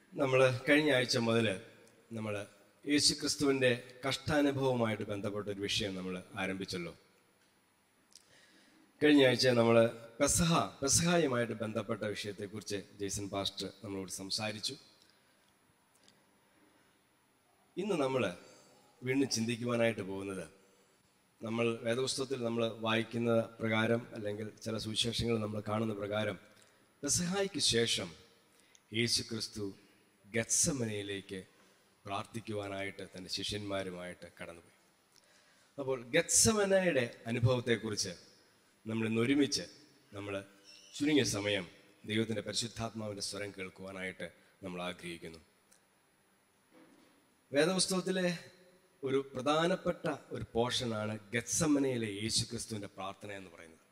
നമ്മൾ കഴിഞ്ഞ ആഴ്ച മുതൽ നമ്മൾ യേശു ക്രിസ്തുവിൻ്റെ കഷ്ടാനുഭവവുമായിട്ട് ബന്ധപ്പെട്ട ഒരു വിഷയം നമ്മൾ ആരംഭിച്ചല്ലോ കഴിഞ്ഞ ആഴ്ച നമ്മൾ പെസഹ പെസഹായുമായിട്ട് ബന്ധപ്പെട്ട വിഷയത്തെക്കുറിച്ച് ജെയ്സൺ പാസ്റ്റർ നമ്മളോട് സംസാരിച്ചു ഇന്ന് നമ്മൾ വീണ്ടും ചിന്തിക്കുവാനായിട്ട് പോകുന്നത് നമ്മൾ വേദപുസ്തകത്തിൽ നമ്മൾ വായിക്കുന്ന പ്രകാരം അല്ലെങ്കിൽ ചില സുവിശേഷങ്ങൾ നമ്മൾ കാണുന്ന പ്രകാരം പെസഹായ്ക്ക് ശേഷം യേശു ക്രിസ്തു ഗത്സമനയിലേക്ക് പ്രാർത്ഥിക്കുവാനായിട്ട് തൻ്റെ ശിഷ്യന്മാരുമായിട്ട് കടന്നുപോയി അപ്പോൾ ഗത്സമനയുടെ അനുഭവത്തെക്കുറിച്ച് നമ്മൾ ഇന്ന് ഒരുമിച്ച് നമ്മൾ ചുരുങ്ങിയ സമയം ദൈവത്തിൻ്റെ പരിശുദ്ധാത്മാവിൻ്റെ സ്വരം കേൾക്കുവാനായിട്ട് നമ്മൾ ആഗ്രഹിക്കുന്നു വേദപുസ്തകത്തിലെ ഒരു പ്രധാനപ്പെട്ട ഒരു പോർഷനാണ് ഗത്സമനയിലെ യേശു ക്രിസ്തുവിൻ്റെ പ്രാർത്ഥന എന്ന് പറയുന്നത്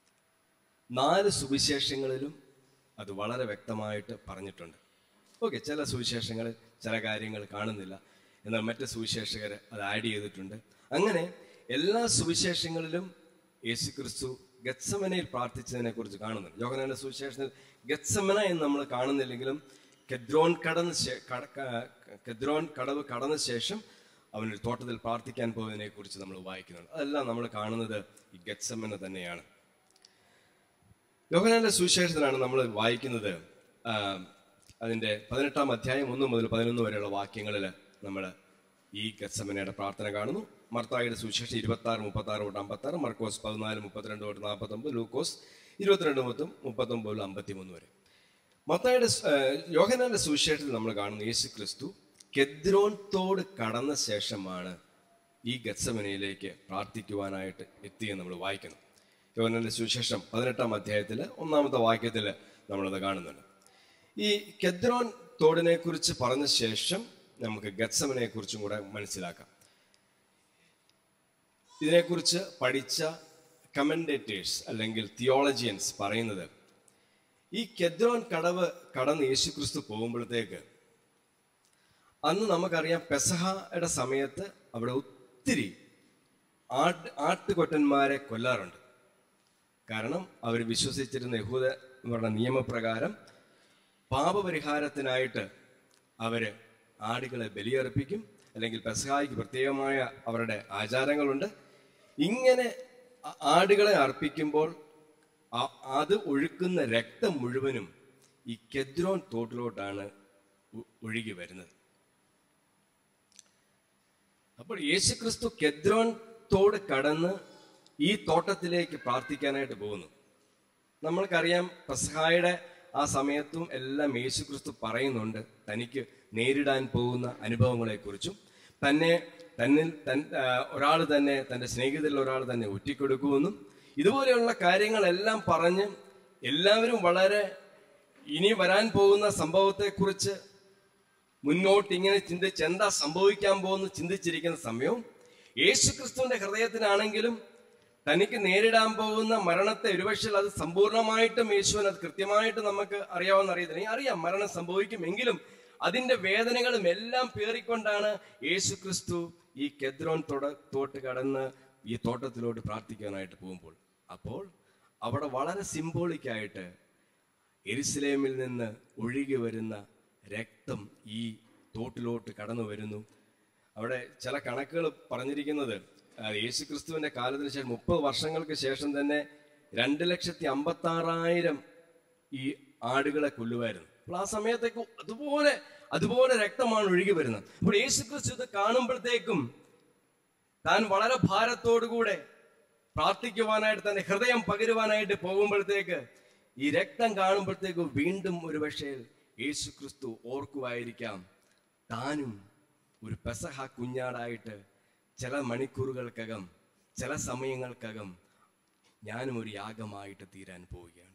നാല് സുവിശേഷങ്ങളിലും അത് വളരെ വ്യക്തമായിട്ട് പറഞ്ഞിട്ടുണ്ട് ഓക്കെ ചില സുവിശേഷങ്ങളിൽ ചില കാര്യങ്ങൾ കാണുന്നില്ല എന്നാൽ മറ്റ് സുവിശേഷകർ അത് ആഡ് ചെയ്തിട്ടുണ്ട് അങ്ങനെ എല്ലാ സുവിശേഷങ്ങളിലും യേശു ക്രിസ്തു ഗത്സമനയിൽ പ്രാർത്ഥിച്ചതിനെ കുറിച്ച് കാണുന്നുണ്ട് യോഹനാന്റെ സുവിശേഷത്തിൽ ഗത്സമന എന്ന് നമ്മൾ കാണുന്നില്ലെങ്കിലും കെദ്രോൻ കടന്ന ശേ- കട- ക- കെദ്രോൻ കടവ് കടന്ന ശേഷം അവനൊരു തോട്ടത്തിൽ പ്രാർത്ഥിക്കാൻ പോയതിനെ കുറിച്ച് നമ്മൾ വായിക്കുന്നുണ്ട് അതെല്ലാം നമ്മൾ കാണുന്നത് ഈ ഗത്സമന തന്നെയാണ് യോഹനാന്റെ സുവിശേഷത്തിലാണ് നമ്മൾ വായിക്കുന്നത് ആ, അതിന്റെ പതിനെട്ടാം അധ്യായം ഒന്ന് മുതൽ പതിനൊന്ന് വരെയുള്ള വാക്യങ്ങളിൽ നമ്മൾ ഈ ഗത്സമനയുടെ പ്രാർത്ഥന കാണുന്നു മർത്തായുടെ സുവിശേഷം ഇരുപത്തി ആറ് മുപ്പത്തി ആറ് തൊട്ട് അമ്പത്തി ആറ് മർക്കോസ് പതിനാല് മുപ്പത്തിരണ്ട് തൊട്ട് നാൽപ്പത്തൊമ്പത് ലൂക്കോസ് ഇരുപത്തിരണ്ട് മുതൽ മുപ്പത്തൊമ്പത് മുതൽ അമ്പത്തിമൂന്ന് വരെ മത്തായുടെ സ്- ഏഹ് യോഹന്നാന്റെ സുവിശേഷത്തിൽ നമ്മൾ കാണുന്ന യേശു ക്രിസ്തു കെദ്രോൻ തോട് കടന്ന ശേഷമാണ് ഈ ഗത്സമനയിലേക്ക് പ്രാർത്ഥിക്കുവാനായിട്ട് എത്തിയെന്ന് നമ്മൾ വായിക്കുന്നു യോഹന്നാന്റെ സുവിശേഷം പതിനെട്ടാം അധ്യായത്തിൽ ഒന്നാമത്തെ വാക്യത്തിൽ നമ്മളത് കാണുന്നുണ്ട് ഈ കെദ്രോൻ തോടിനെ കുറിച്ച് പറഞ്ഞ ശേഷം നമുക്ക് ഗത്സമനെ കുറിച്ചും കൂടെ മനസ്സിലാക്കാം ഇതിനെക്കുറിച്ച് പഠിച്ച കമൻഡേറ്റേഴ്സ് അല്ലെങ്കിൽ തിയോളജിയൻസ് പറയുന്നത് ഈ കെദ്രോൻ കടവ് കടന്ന് യേശുക്രിസ്തു പോകുമ്പോഴത്തേക്ക് അന്ന് നമുക്കറിയാം പെസഹയുടെ സമയത്ത് അവിടെ ഒത്തിരി ആട്ട് ആട്ടുകൊറ്റന്മാരെ കൊല്ലാറുണ്ട് കാരണം അവർ വിശ്വസിച്ചിരുന്ന യഹൂദരുടെ നിയമപ്രകാരം പാപപരിഹാരത്തിനായിട്ട് അവര് ആടുകളെ ബലിയർപ്പിക്കും അല്ലെങ്കിൽ പെസഹായിക്ക് പ്രത്യേകമായ അവരുടെ ആചാരങ്ങളുണ്ട് ഇങ്ങനെ ആ- ആടുകളെ അർപ്പിക്കുമ്പോൾ ആ- അത് ഒഴുക്കുന്ന രക്തം മുഴുവനും ഈ കെദ്രോൻ തോട്ടിലോട്ടാണ് ഒ- ഒഴുകി വരുന്നത് അപ്പോൾ യേശുക്രിസ്തു കെദ്രോൻ തോട് കടന്ന് ഈ തോട്ടത്തിലേക്ക് പ്രാർത്ഥിക്കാനായിട്ട് പോകുന്നു നമ്മൾക്കറിയാം പെസഹായുടെ ആ സമയത്തും എല്ലാം യേശുക്രിസ്തു പറയുന്നുണ്ട് തനിക്ക് നേരിടാൻ പോകുന്ന അനുഭവങ്ങളെക്കുറിച്ചും തന്നെ തന്നിൽ തൻ ഒരാൾ തന്നെ തൻ്റെ സ്നേഹിതരിൽ ഒരാൾ തന്നെ ഒറ്റിക്കൊടുക്കുമെന്നും ഇതുപോലെയുള്ള കാര്യങ്ങളെല്ലാം പറഞ്ഞ് എല്ലാവരും വളരെ ഇനി വരാൻ പോകുന്ന സംഭവത്തെക്കുറിച്ച് മുന്നോട്ട് ഇങ്ങനെ ചിന്തിച്ച് എന്താ സംഭവിക്കാൻ പോകുന്ന ചിന്തിച്ചിരിക്കുന്ന സമയവും യേശുക്രിസ്തുവിന്റെ ഹൃദയത്തിനാണെങ്കിലും തനിക്ക് നേരിടാൻ പോകുന്ന മരണത്തെ ഒരുപക്ഷെ അത് സമ്പൂർണ്ണമായിട്ടും യേശുവിന് അത് കൃത്യമായിട്ട് നമുക്ക് അറിയാവുന്ന അറിയത്തില്ല അറിയാം മരണം സംഭവിക്കും എങ്കിലും അതിന്റെ വേദനകളും എല്ലാം പേറിക്കൊണ്ടാണ് യേശുക്രിസ്തു ഈ കെദ്രോൻ തൊട തോട്ട് കടന്ന് ഈ തോട്ടത്തിലോട്ട് പ്രാർത്ഥിക്കാനായിട്ട് പോകുമ്പോൾ അപ്പോൾ അവിടെ വളരെ സിംബോളിക്കായിട്ട് എരുസലേമിൽ നിന്ന് ഒഴുകി വരുന്ന രക്തം ഈ തോട്ടിലോട്ട് കടന്നു വരുന്നു അവിടെ ചില കണക്കുകൾ പറഞ്ഞിരിക്കുന്നത് ആ, യേശുക്രിസ്തുവിന്റെ കാലത്തിന് ശേഷം മുപ്പത് വർഷങ്ങൾക്ക് ശേഷം തന്നെ രണ്ട് ലക്ഷത്തി അമ്പത്തി ആറായിരം ഈ ആടുകളെ കൊല്ലുമായിരുന്നു അപ്പോൾ ആ സമയത്തേക്ക് അതുപോലെ അതുപോലെ രക്തമാണ് ഒഴുകി വരുന്നത് അപ്പോൾ യേശുക്രിസ്തു ഇത് കാണുമ്പോഴത്തേക്കും താൻ വളരെ ഭാരത്തോടുകൂടെ പ്രാർത്ഥിക്കുവാനായിട്ട് തന്റെ ഹൃദയം പകരുവാനായിട്ട് പോകുമ്പോഴത്തേക്ക് ഈ രക്തം കാണുമ്പോഴത്തേക്ക് വീണ്ടും ഒരു പക്ഷേ യേശു ക്രിസ്തു ഓർക്കുമായിരിക്കാം താനും ഒരു പെസഹ കുഞ്ഞാടായിട്ട് ചില മണിക്കൂറുകൾക്കകം ചില സമയങ്ങൾക്കകം ഞാനും ഒരു യാഗമായിട്ട് തീരാൻ പോവുകയാണ്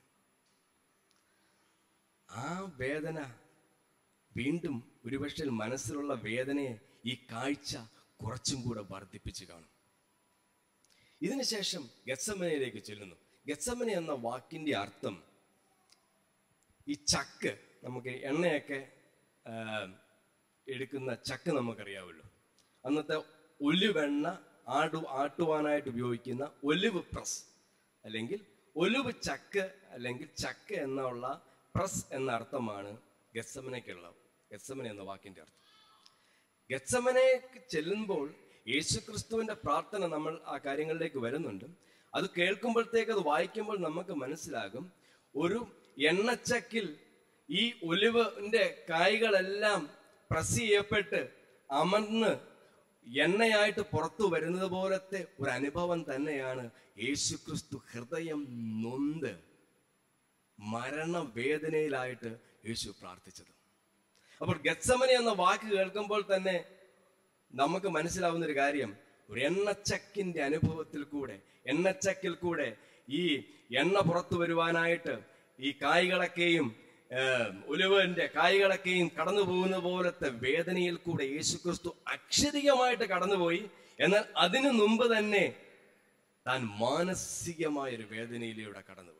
ആ വേദന വീണ്ടും ഒരുപക്ഷെ മനസ്സിലുള്ള വേദനയെ ഈ കാഴ്ച കുറച്ചും കൂടെ വർദ്ധിപ്പിച്ച് കാണും ഇതിനുശേഷം ഗത്സമനയിലേക്ക് ചെല്ലുന്നു ഗത്സമന എന്ന വാക്കിന്റെ അർത്ഥം ഈ ചക്ക് നമുക്ക് എണ്ണയൊക്കെ ആ, എടുക്കുന്ന ചക്ക് നമുക്കറിയാമല്ലോ അന്നത്തെ ഒലിവെണ്ണ ആടു ആട്ടുവാനായിട്ട് ഉപയോഗിക്കുന്ന ഒലിവ് പ്രസ് അല്ലെങ്കിൽ ഒലിവ് ചക്ക് അല്ലെങ്കിൽ ചക്ക് എന്നുള്ള പ്രസ് എന്ന അർത്ഥമാണ് ഗസമനയ്ക്കുള്ള ഗത്സമനെ എന്ന വാക്കിന്റെ അർത്ഥം ഗത്സമനേക്ക് ചെല്ലുമ്പോൾ യേശുക്രിസ്തുവിന്റെ പ്രാർത്ഥന നമ്മൾ ആ കാര്യങ്ങളിലേക്ക് വരുന്നുണ്ട് അത് കേൾക്കുമ്പോഴത്തേക്ക് അത് വായിക്കുമ്പോൾ നമുക്ക് മനസ്സിലാകും ഒരു എണ്ണച്ചക്കിൽ ഈ ഒലിവിന്റെ കായ്കളെല്ലാം പ്രസ് ചെയ്യപ്പെട്ട് അമർന്ന് എണ്ണയായിട്ട് പുറത്തു വരുന്നത് പോലത്തെ ഒരു അനുഭവം തന്നെയാണ് യേശുക്രിസ്തു ഹൃദയം നൊന്ത് മരണവേദനയിലായിട്ട് യേശു പ്രാർത്ഥിച്ചത് അപ്പോൾ ഗത്സമനി എന്ന വാക്ക് കേൾക്കുമ്പോൾ തന്നെ നമുക്ക് മനസ്സിലാവുന്ന ഒരു കാര്യം ഒരു എണ്ണച്ചക്കിന്റെ അനുഭവത്തിൽ കൂടെ എണ്ണച്ചക്കിൽ കൂടെ ഈ എണ്ണ പുറത്തു വരുവാനായിട്ട് ഈ കായ്കളൊക്കെയും ഉലുവന്റെ കായ്കളൊക്കെയും കടന്നു പോകുന്ന പോലത്തെ വേദനയിൽ കൂടെ യേശുക്രിസ്തു അക്ഷരികമായിട്ട് കടന്നുപോയി എന്നാൽ അതിനു മുമ്പ് തന്നെ താൻ മാനസികമായ ഒരു വേദനയിലൂടെ കടന്നുപോയി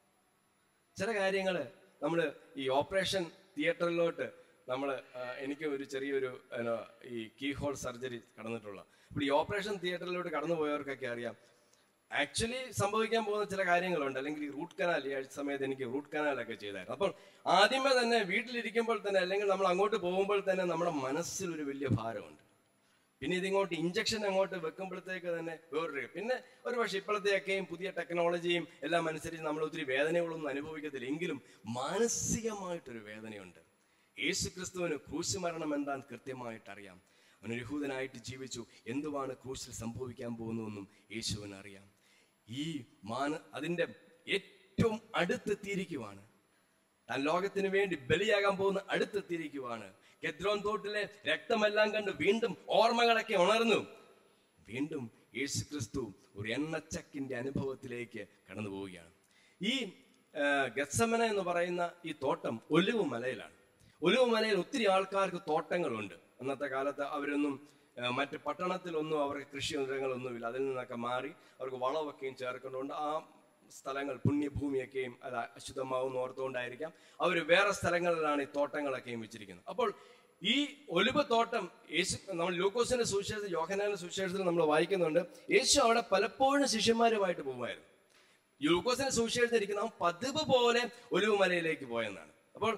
ചില കാര്യങ്ങൾ നമ്മൾ ഈ ഓപ്പറേഷൻ തിയേറ്ററിലോട്ട് നമ്മൾ എനിക്ക് ഒരു ചെറിയൊരു എന്നാ, ഈ കീ ഹോൾ സർജറി കടന്നിട്ടുള്ള അപ്പോൾ ഈ ഓപ്പറേഷൻ തിയേറ്ററിലോട്ട് കടന്നു പോയവർക്കൊക്കെ അറിയാം ആക്ച്വലി സംഭവിക്കാൻ പോകുന്ന ചില കാര്യങ്ങളുണ്ട് അല്ലെങ്കിൽ ഈ റൂട്ട് കനാൽ ഈ ആഴ്ച സമയത്ത് എനിക്ക് റൂട്ട് കനാലൊക്കെ ചെയ്തായിരുന്നു അപ്പോൾ ആദ്യമേ തന്നെ വീട്ടിലിരിക്കുമ്പോൾ തന്നെ അല്ലെങ്കിൽ നമ്മൾ അങ്ങോട്ട് പോകുമ്പോൾ തന്നെ നമ്മുടെ മനസ്സിൽ ഒരു വലിയ ഭാരമുണ്ട് പിന്നെ ഇതിങ്ങോട്ട് ഇഞ്ചക്ഷൻ അങ്ങോട്ട് വെക്കുമ്പോഴത്തേക്ക് തന്നെ വേറൊരു പിന്നെ ഒരു പക്ഷേ ഇപ്പോഴത്തെയൊക്കെയും പുതിയ ടെക്നോളജിയും എല്ലാം അനുസരിച്ച് നമ്മൾ ഒത്തിരി വേദനകളൊന്നും അനുഭവിക്കത്തില്ല എങ്കിലും മാനസികമായിട്ടൊരു വേദനയുണ്ട് യേശു ക്രിസ്തുവിന് ക്രൂശ് മരണം എന്താന്ന് കൃത്യമായിട്ട് അറിയാം അവൻ ഒരു യഹൂദനായിട്ട് ജീവിച്ചു എന്തുവാണ് ക്രൂശിൽ സംഭവിക്കാൻ പോകുന്നതെന്നും യേശുവിന് അറിയാം ഈ മാന അതിൻ്റെ ഏറ്റവും അടുത്തെത്തിയിരിക്കുവാണ് താൻ ലോകത്തിന് വേണ്ടി ബലിയാകാൻ പോകുന്ന അടുത്തെത്തിയിരിക്കുവാണ് കെദ്രോൻ തോട്ടിലെ രക്തമെല്ലാം കണ്ട് വീണ്ടും ഓർമ്മകളൊക്കെ ഉണർന്നു വീണ്ടും യേശു ക്രിസ്തു ഒരു എണ്ണച്ചക്കിന്റെ അനുഭവത്തിലേക്ക് കടന്നു പോവുകയാണ് ഈ ആ, ഗത്സമന എന്ന് പറയുന്ന ഈ തോട്ടം ഒലിവ് മലയിലാണ് ഒലിവ് മലയിൽ ഒത്തിരി ആൾക്കാർക്ക് തോട്ടങ്ങളുണ്ട് അന്നത്തെ കാലത്ത് അവരൊന്നും ആ, മറ്റ് പട്ടണത്തിലൊന്നും അവർക്ക് കൃഷി യന്ത്രങ്ങളൊന്നുമില്ല അതിൽ നിന്നൊക്കെ മാറി അവർക്ക് വളമൊക്കെയും ചേർക്കുന്നുണ്ട് ആ സ്ഥലങ്ങൾ പുണ്യഭൂമിയൊക്കെയും അല്ല അശുദ്ധമാവുന്ന ഓർത്തുകൊണ്ടായിരിക്കാം അവർ വേറെ സ്ഥലങ്ങളിലാണ് ഈ തോട്ടങ്ങളൊക്കെയും വെച്ചിരിക്കുന്നത് അപ്പോൾ ഈ ഒലിവ് തോട്ടം യേശു നമ്മൾ ലൂക്കോസിന്റെ സുവിശേഷത്തിൽ യോഹനാന്റെ സുവിശേഷത്തിൽ നമ്മൾ വായിക്കുന്നുണ്ട് യേശു അവിടെ പലപ്പോഴും ശിഷ്യന്മാരുമായിട്ട് പോകുമായിരുന്നു ഈ ലൂക്കോസിന്റെ സുവിശേഷത്തിൽ ഇരിക്കുന്ന അവൻ പതിവ് പോലെ ഒലിവ് മലയിലേക്ക് പോയെന്നാണ് അപ്പോൾ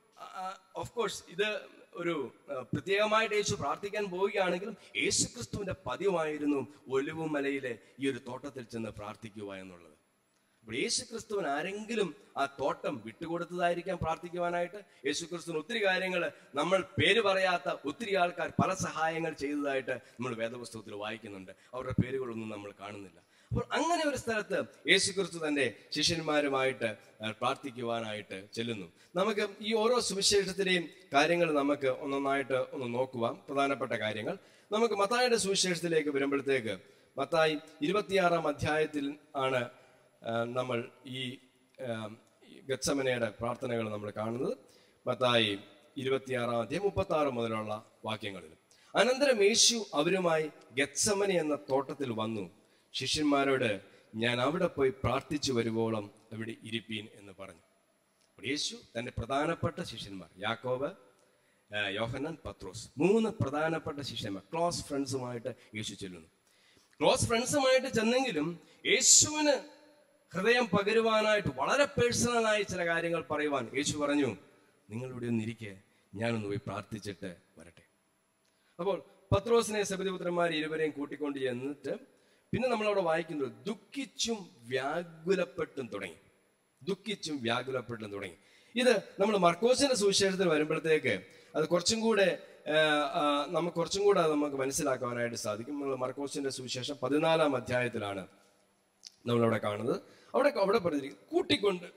ഓഫ് കോഴ്സ് ഇത് ഒരു ആ, പ്രത്യേകമായിട്ട് യേശു പ്രാർത്ഥിക്കാൻ പോവുകയാണെങ്കിലും യേശു ക്രിസ്തുവിന്റെ പതിവായിരുന്നു ഒലിവ് മലയിലെ ഈ ഒരു തോട്ടത്തിൽ ചെന്ന് പ്രാർത്ഥിക്കുക എന്നുള്ളത് അപ്പോൾ യേശു ക്രിസ്തുവിന് ആരെങ്കിലും ആ തോട്ടം വിട്ടുകൊടുത്തതായിരിക്കാം പ്രാർത്ഥിക്കുവാനായിട്ട് യേശു ക്രിസ്തുവിന് ഒത്തിരി കാര്യങ്ങൾ നമ്മൾ പേര് പറയാത്ത ഒത്തിരി ആൾക്കാർ പല സഹായങ്ങൾ ചെയ്തതായിട്ട് നമ്മൾ വേദപുസ്തകത്തിൽ വായിക്കുന്നുണ്ട് അവരുടെ പേരുകളൊന്നും നമ്മൾ കാണുന്നില്ല അപ്പോൾ അങ്ങനെ ഒരു സ്ഥലത്ത് യേശു ക്രിസ്തു തന്റെ ശിഷ്യന്മാരുമായിട്ട് ആ, പ്രാർത്ഥിക്കുവാനായിട്ട് ചെല്ലുന്നു നമുക്ക് ഈ ഓരോ സുവിശേഷത്തിലെയും കാര്യങ്ങൾ നമുക്ക് ഒന്നൊന്നായിട്ട് ഒന്ന് നോക്കുവാം പ്രധാനപ്പെട്ട കാര്യങ്ങൾ നമുക്ക് മത്തായിയുടെ സുവിശേഷത്തിലേക്ക് വരുമ്പോഴത്തേക്ക് മത്തായി ഇരുപത്തിയാറാം അധ്യായത്തിൽ ആണ് ആ, നമ്മൾ ഈ ആ, ഈ ഗത്സമനയുടെ പ്രാർത്ഥനകൾ നമ്മൾ കാണുന്നത് മത്തായി ഇരുപത്തിയാറാം അധ്യായം മുപ്പത്തി ആറ് മുതലുള്ള വാക്യങ്ങളിൽ അനന്തരം യേശു അവരുമായി ഗത്സമന എന്ന തോട്ടത്തിൽ വന്നു ശിഷ്യന്മാരോട് ഞാൻ അവിടെ പോയി പ്രാർത്ഥിച്ചു വരുവോളം അവിടെ ഇരിപ്പീൻ എന്ന് പറഞ്ഞു അപ്പോൾ യേശു തന്റെ പ്രധാനപ്പെട്ട ശിഷ്യന്മാർ യാക്കോബ് ആ, യോഹന്നാൻ പത്രോസ് മൂന്ന് പ്രധാനപ്പെട്ട ശിഷ്യന്മാർ ക്ലോസ് ഫ്രണ്ട്സുമായിട്ട് യേശു ചെല്ലുന്നു ക്ലോസ് ഫ്രണ്ട്സുമായിട്ട് ചെന്നെങ്കിലും യേശുവിന് ഹൃദയം പകരുവാനായിട്ട് വളരെ പേഴ്സണലായി ചില കാര്യങ്ങൾ പറയുവാൻ യേശു പറഞ്ഞു നിങ്ങൾ ഇവിടെ ഒന്ന് ഇരിക്കെ ഞാനൊന്ന് പോയി പ്രാർത്ഥിച്ചിട്ട് വരട്ടെ അപ്പോൾ പത്രോസിനെ സബിപുത്രന്മാർ ഇരുവരെയും കൂട്ടിക്കൊണ്ട് ചെന്നിട്ട് പിന്നെ നമ്മളവിടെ വായിക്കുന്നത് ദുഃഖിച്ചും വ്യാകുലപ്പെട്ടും തുടങ്ങി ദുഃഖിച്ചും വ്യാകുലപ്പെട്ടും തുടങ്ങി ഇത് നമ്മൾ മർക്കോസിന്റെ സുവിശേഷത്തിൽ വരുമ്പോഴത്തേക്ക് അത് കുറച്ചും കൂടെ ആ, ആ, നമുക്ക് കുറച്ചും കൂടെ അത് നമുക്ക് മനസ്സിലാക്കുവാനായിട്ട് സാധിക്കും നമ്മൾ മർക്കോസിന്റെ സുവിശേഷം പതിനാലാം അധ്യായത്തിലാണ് നമ്മളവിടെ കാണുന്നത് അവിടെ അവിടെ പറഞ്ഞിരിക്കും കൂട്ടിക്കൊണ്ട്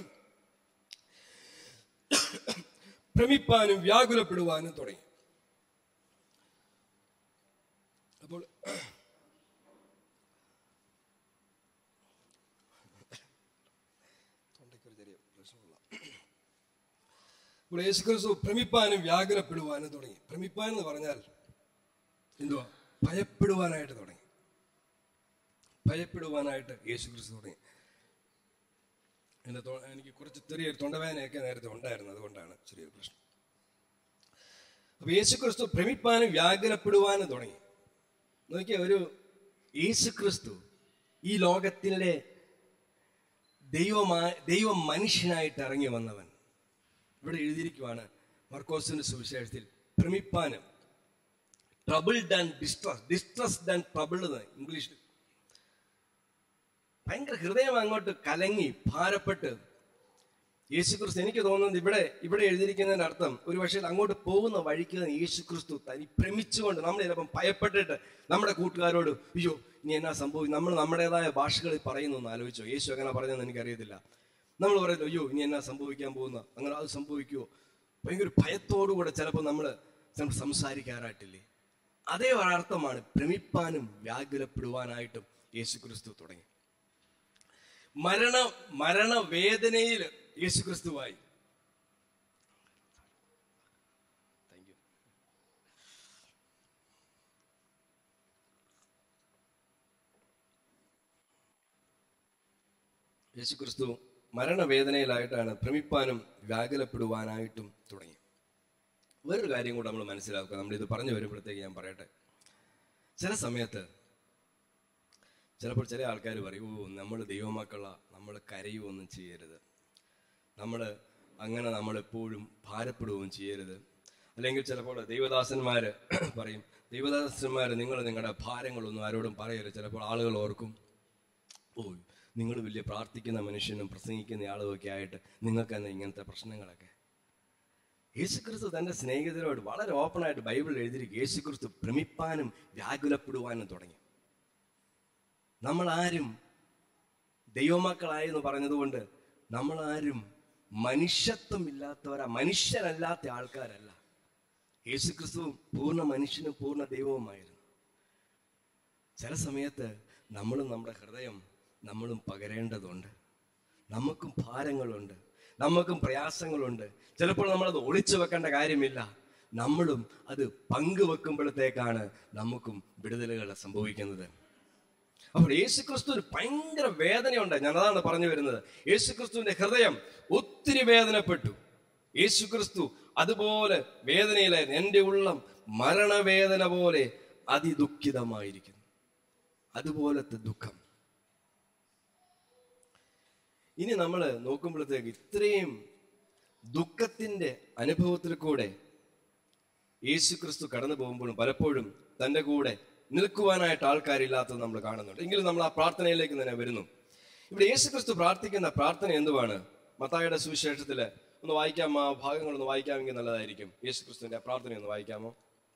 ഭ്രമിപ്പാനും വ്യാകുലപ്പെടുവാനും തുടങ്ങി അപ്പോൾ തൊണ്ടയ്ക്കൊരു ചെറിയ പ്രശ്നമുള്ള ഇപ്പോൾ യേശുക്രിസ്തു ഭ്രമിപ്പാനും വ്യാകുലപ്പെടുവാനും തുടങ്ങി ഭ്രമിപ്പാൻ എന്ന് പറഞ്ഞാൽ എന്തുവാ ഭയപ്പെടുവാനായിട്ട് തുടങ്ങി ഭയപ്പെടുവാനായിട്ട് യേശുക്രിസ്തു തുടങ്ങി എൻ്റെ തൊ- എനിക്ക് കുറച്ച് ചെറിയൊരു തൊണ്ടവേദനയൊക്കെ നേരത്തെ ഉണ്ടായിരുന്നു അതുകൊണ്ടാണ് ചെറിയൊരു പ്രശ്നം അപ്പൊ യേശുക്രിസ്തു ഭ്രമിപ്പാനും വ്യാകുലപ്പെടുവാനും തുടങ്ങി നോക്കിയ ഒരു യേശുക്രിസ്തു ഈ ലോകത്തിലെ ദൈവമാ ദൈവം മനുഷ്യനായിട്ട് ഇറങ്ങി വന്നവൻ ഇവിടെ എഴുതിയിരിക്കുവാണ് മർക്കോസിന്റെ സുവിശേഷത്തിൽ ഭ്രമിപ്പാനും troubled and distress distressed and troubled ഇംഗ്ലീഷിൽ ഭയങ്കര ഹൃദയം അങ്ങോട്ട് കലങ്ങി ഭാരപ്പെട്ട് യേശുക്രിസ്തു എനിക്ക് തോന്നുന്നത് ഇവിടെ ഇവിടെ എഴുതിയിരിക്കുന്നതിന്റെ അർത്ഥം ഒരു പക്ഷേ അങ്ങോട്ട് പോകുന്ന വഴിക്ക് തന്നെ യേശുക്രിസ്തു തനി ഭ്രമിച്ചുകൊണ്ട് നമ്മൾ ചിലപ്പം ഭയപ്പെട്ടിട്ട് നമ്മുടെ കൂട്ടുകാരോട് അയ്യോ ഇനി എന്നാ സംഭവിക്കും നമ്മൾ നമ്മുടേതായ ഭാഷകളിൽ പറയുന്നു എന്ന് ആലോചിച്ചോ യേശു എങ്ങനെ പറഞ്ഞതെന്ന് എനിക്കറിയത്തില്ല നമ്മൾ പറയുന്നു അയ്യോ ഇനി എന്നാ സംഭവിക്കാൻ പോകുന്ന അങ്ങനെ അത് സംഭവിക്കുമോ ഭയങ്കര ഭയത്തോടുകൂടെ ചിലപ്പോൾ നമ്മൾ സംസാരിക്കാറായിട്ടില്ലേ അതേ ഒരർത്ഥമാണ് ഭ്രമിപ്പാനും വ്യാകുലപ്പെടുവാനായിട്ടും യേശുക്രിസ്തു തുടങ്ങി മരണ മരണവേദനയിൽ യേശുക്രിസ്തുവായി താങ്ക് യു യേശുക്രിസ്തു മരണവേദനയിലായിട്ടാണ് ഭ്രമിപ്പാനും വ്യാകുലപ്പെടുവാനായിട്ടും തുടങ്ങി വേറൊരു കാര്യം കൂടെ നമ്മൾ മനസ്സിലാക്കുക നമ്മൾ ഇത് പറഞ്ഞു വരുമ്പോഴത്തേക്ക് ഞാൻ പറയട്ടെ ചില സമയത്ത് ചിലപ്പോൾ ചില ആൾക്കാർ പറയും ഓ നമ്മൾ ദൈവമക്കളാ നമ്മൾ കരയുമൊന്നും ചെയ്യരുത് നമ്മൾ അങ്ങനെ നമ്മൾ എപ്പോഴും ഭാരപ്പെടുകയും ചെയ്യരുത് അല്ലെങ്കിൽ ചിലപ്പോൾ ദൈവദാസന്മാർ പറയും ദൈവദാസന്മാർ നിങ്ങൾ നിങ്ങളുടെ ഭാരങ്ങളൊന്നും ആരോടും പറയരുത് ചിലപ്പോൾ ആളുകൾ ഓർക്കും ഓ നിങ്ങൾ വലിയ പ്രാർത്ഥിക്കുന്ന മനുഷ്യനും പ്രസംഗിക്കുന്ന ആളുമൊക്കെ ആയിട്ട് നിങ്ങൾക്ക് തന്നെ ഇങ്ങനത്തെ പ്രശ്നങ്ങളൊക്കെ യേശുക്രിസ്തു തന്റെ സ്നേഹിതരോട് വളരെ ഓപ്പണായിട്ട് ബൈബിൾ എഴുതിയിരിക്കും യേശുക്രിസ്തു ഭ്രമിപ്പാനും വ്യാകുലപ്പെടുവാനും തുടങ്ങി നമ്മൾ ആരും ദൈവമക്കളായെന്ന് പറഞ്ഞതുകൊണ്ട് നമ്മൾ ആരും മനുഷ്യത്വം ഇല്ലാത്തവരാ മനുഷ്യരല്ലാത്ത ആൾക്കാരല്ല യേശുക്രിസ്തു പൂർണ്ണ മനുഷ്യനും പൂർണ്ണ ദൈവവുമായിരുന്നു ചില സമയത്ത് നമ്മളും നമ്മുടെ ഹൃദയം നമ്മളും പകരേണ്ടതുണ്ട് നമുക്കും ഭാരങ്ങളുണ്ട് നമുക്കും പ്രയാസങ്ങളുണ്ട് ചിലപ്പോൾ നമ്മളത് ഒളിച്ചു വെക്കേണ്ട കാര്യമില്ല നമ്മളും അത് പങ്കുവെക്കുമ്പോഴത്തേക്കാണ് നമുക്കും വിടുതലുകൾ സംഭവിക്കുന്നത് അപ്പോൾ യേശുക്രിസ്തുവിന് ഭയങ്കര വേദനയുണ്ട് ഞാൻ അതാണ് പറഞ്ഞു വരുന്നത് യേശുക്രിസ്തുവിന്റെ ഹൃദയം ഒത്തിരി വേദനപ്പെട്ടു യേശുക്രിസ്തു അതുപോലെ വേദനയിലായിരുന്നു എൻ്റെ ഉള്ളം മരണവേദന പോലെ അതിദുഃഖിതമായിരിക്കുന്നു അതുപോലത്തെ ദുഃഖം ഇനി നമ്മൾ നോക്കുമ്പോഴത്തേക്ക് ഇത്രയും ദുഃഖത്തിന്റെ അനുഭവത്തിൽ കൂടെ യേശുക്രിസ്തു കടന്നു പോകുമ്പോഴും പലപ്പോഴും തൻ്റെ കൂടെ നിൽക്കുവാനായിട്ട് ആൾക്കാരില്ലാത്തത് നമ്മൾ കാണുന്നുണ്ട് എങ്കിലും നമ്മൾ ആ പ്രാർത്ഥനയിലേക്ക് തന്നെ വരുന്നു ഇവിടെ യേശുക്രിസ്തു പ്രാർത്ഥിക്കുന്ന പ്രാർത്ഥന എന്തുവാണ് മത്തായുടെ സുവിശേഷത്തില് ഒന്ന് വായിക്കാമോ ആ ഭാഗങ്ങൾ ഒന്ന് വായിക്കാമെങ്കിൽ നല്ലതായിരിക്കും യേശുക്രിസ്തുവിന്റെ ആ പ്രാർത്ഥന ഒന്ന് വായിക്കാമോ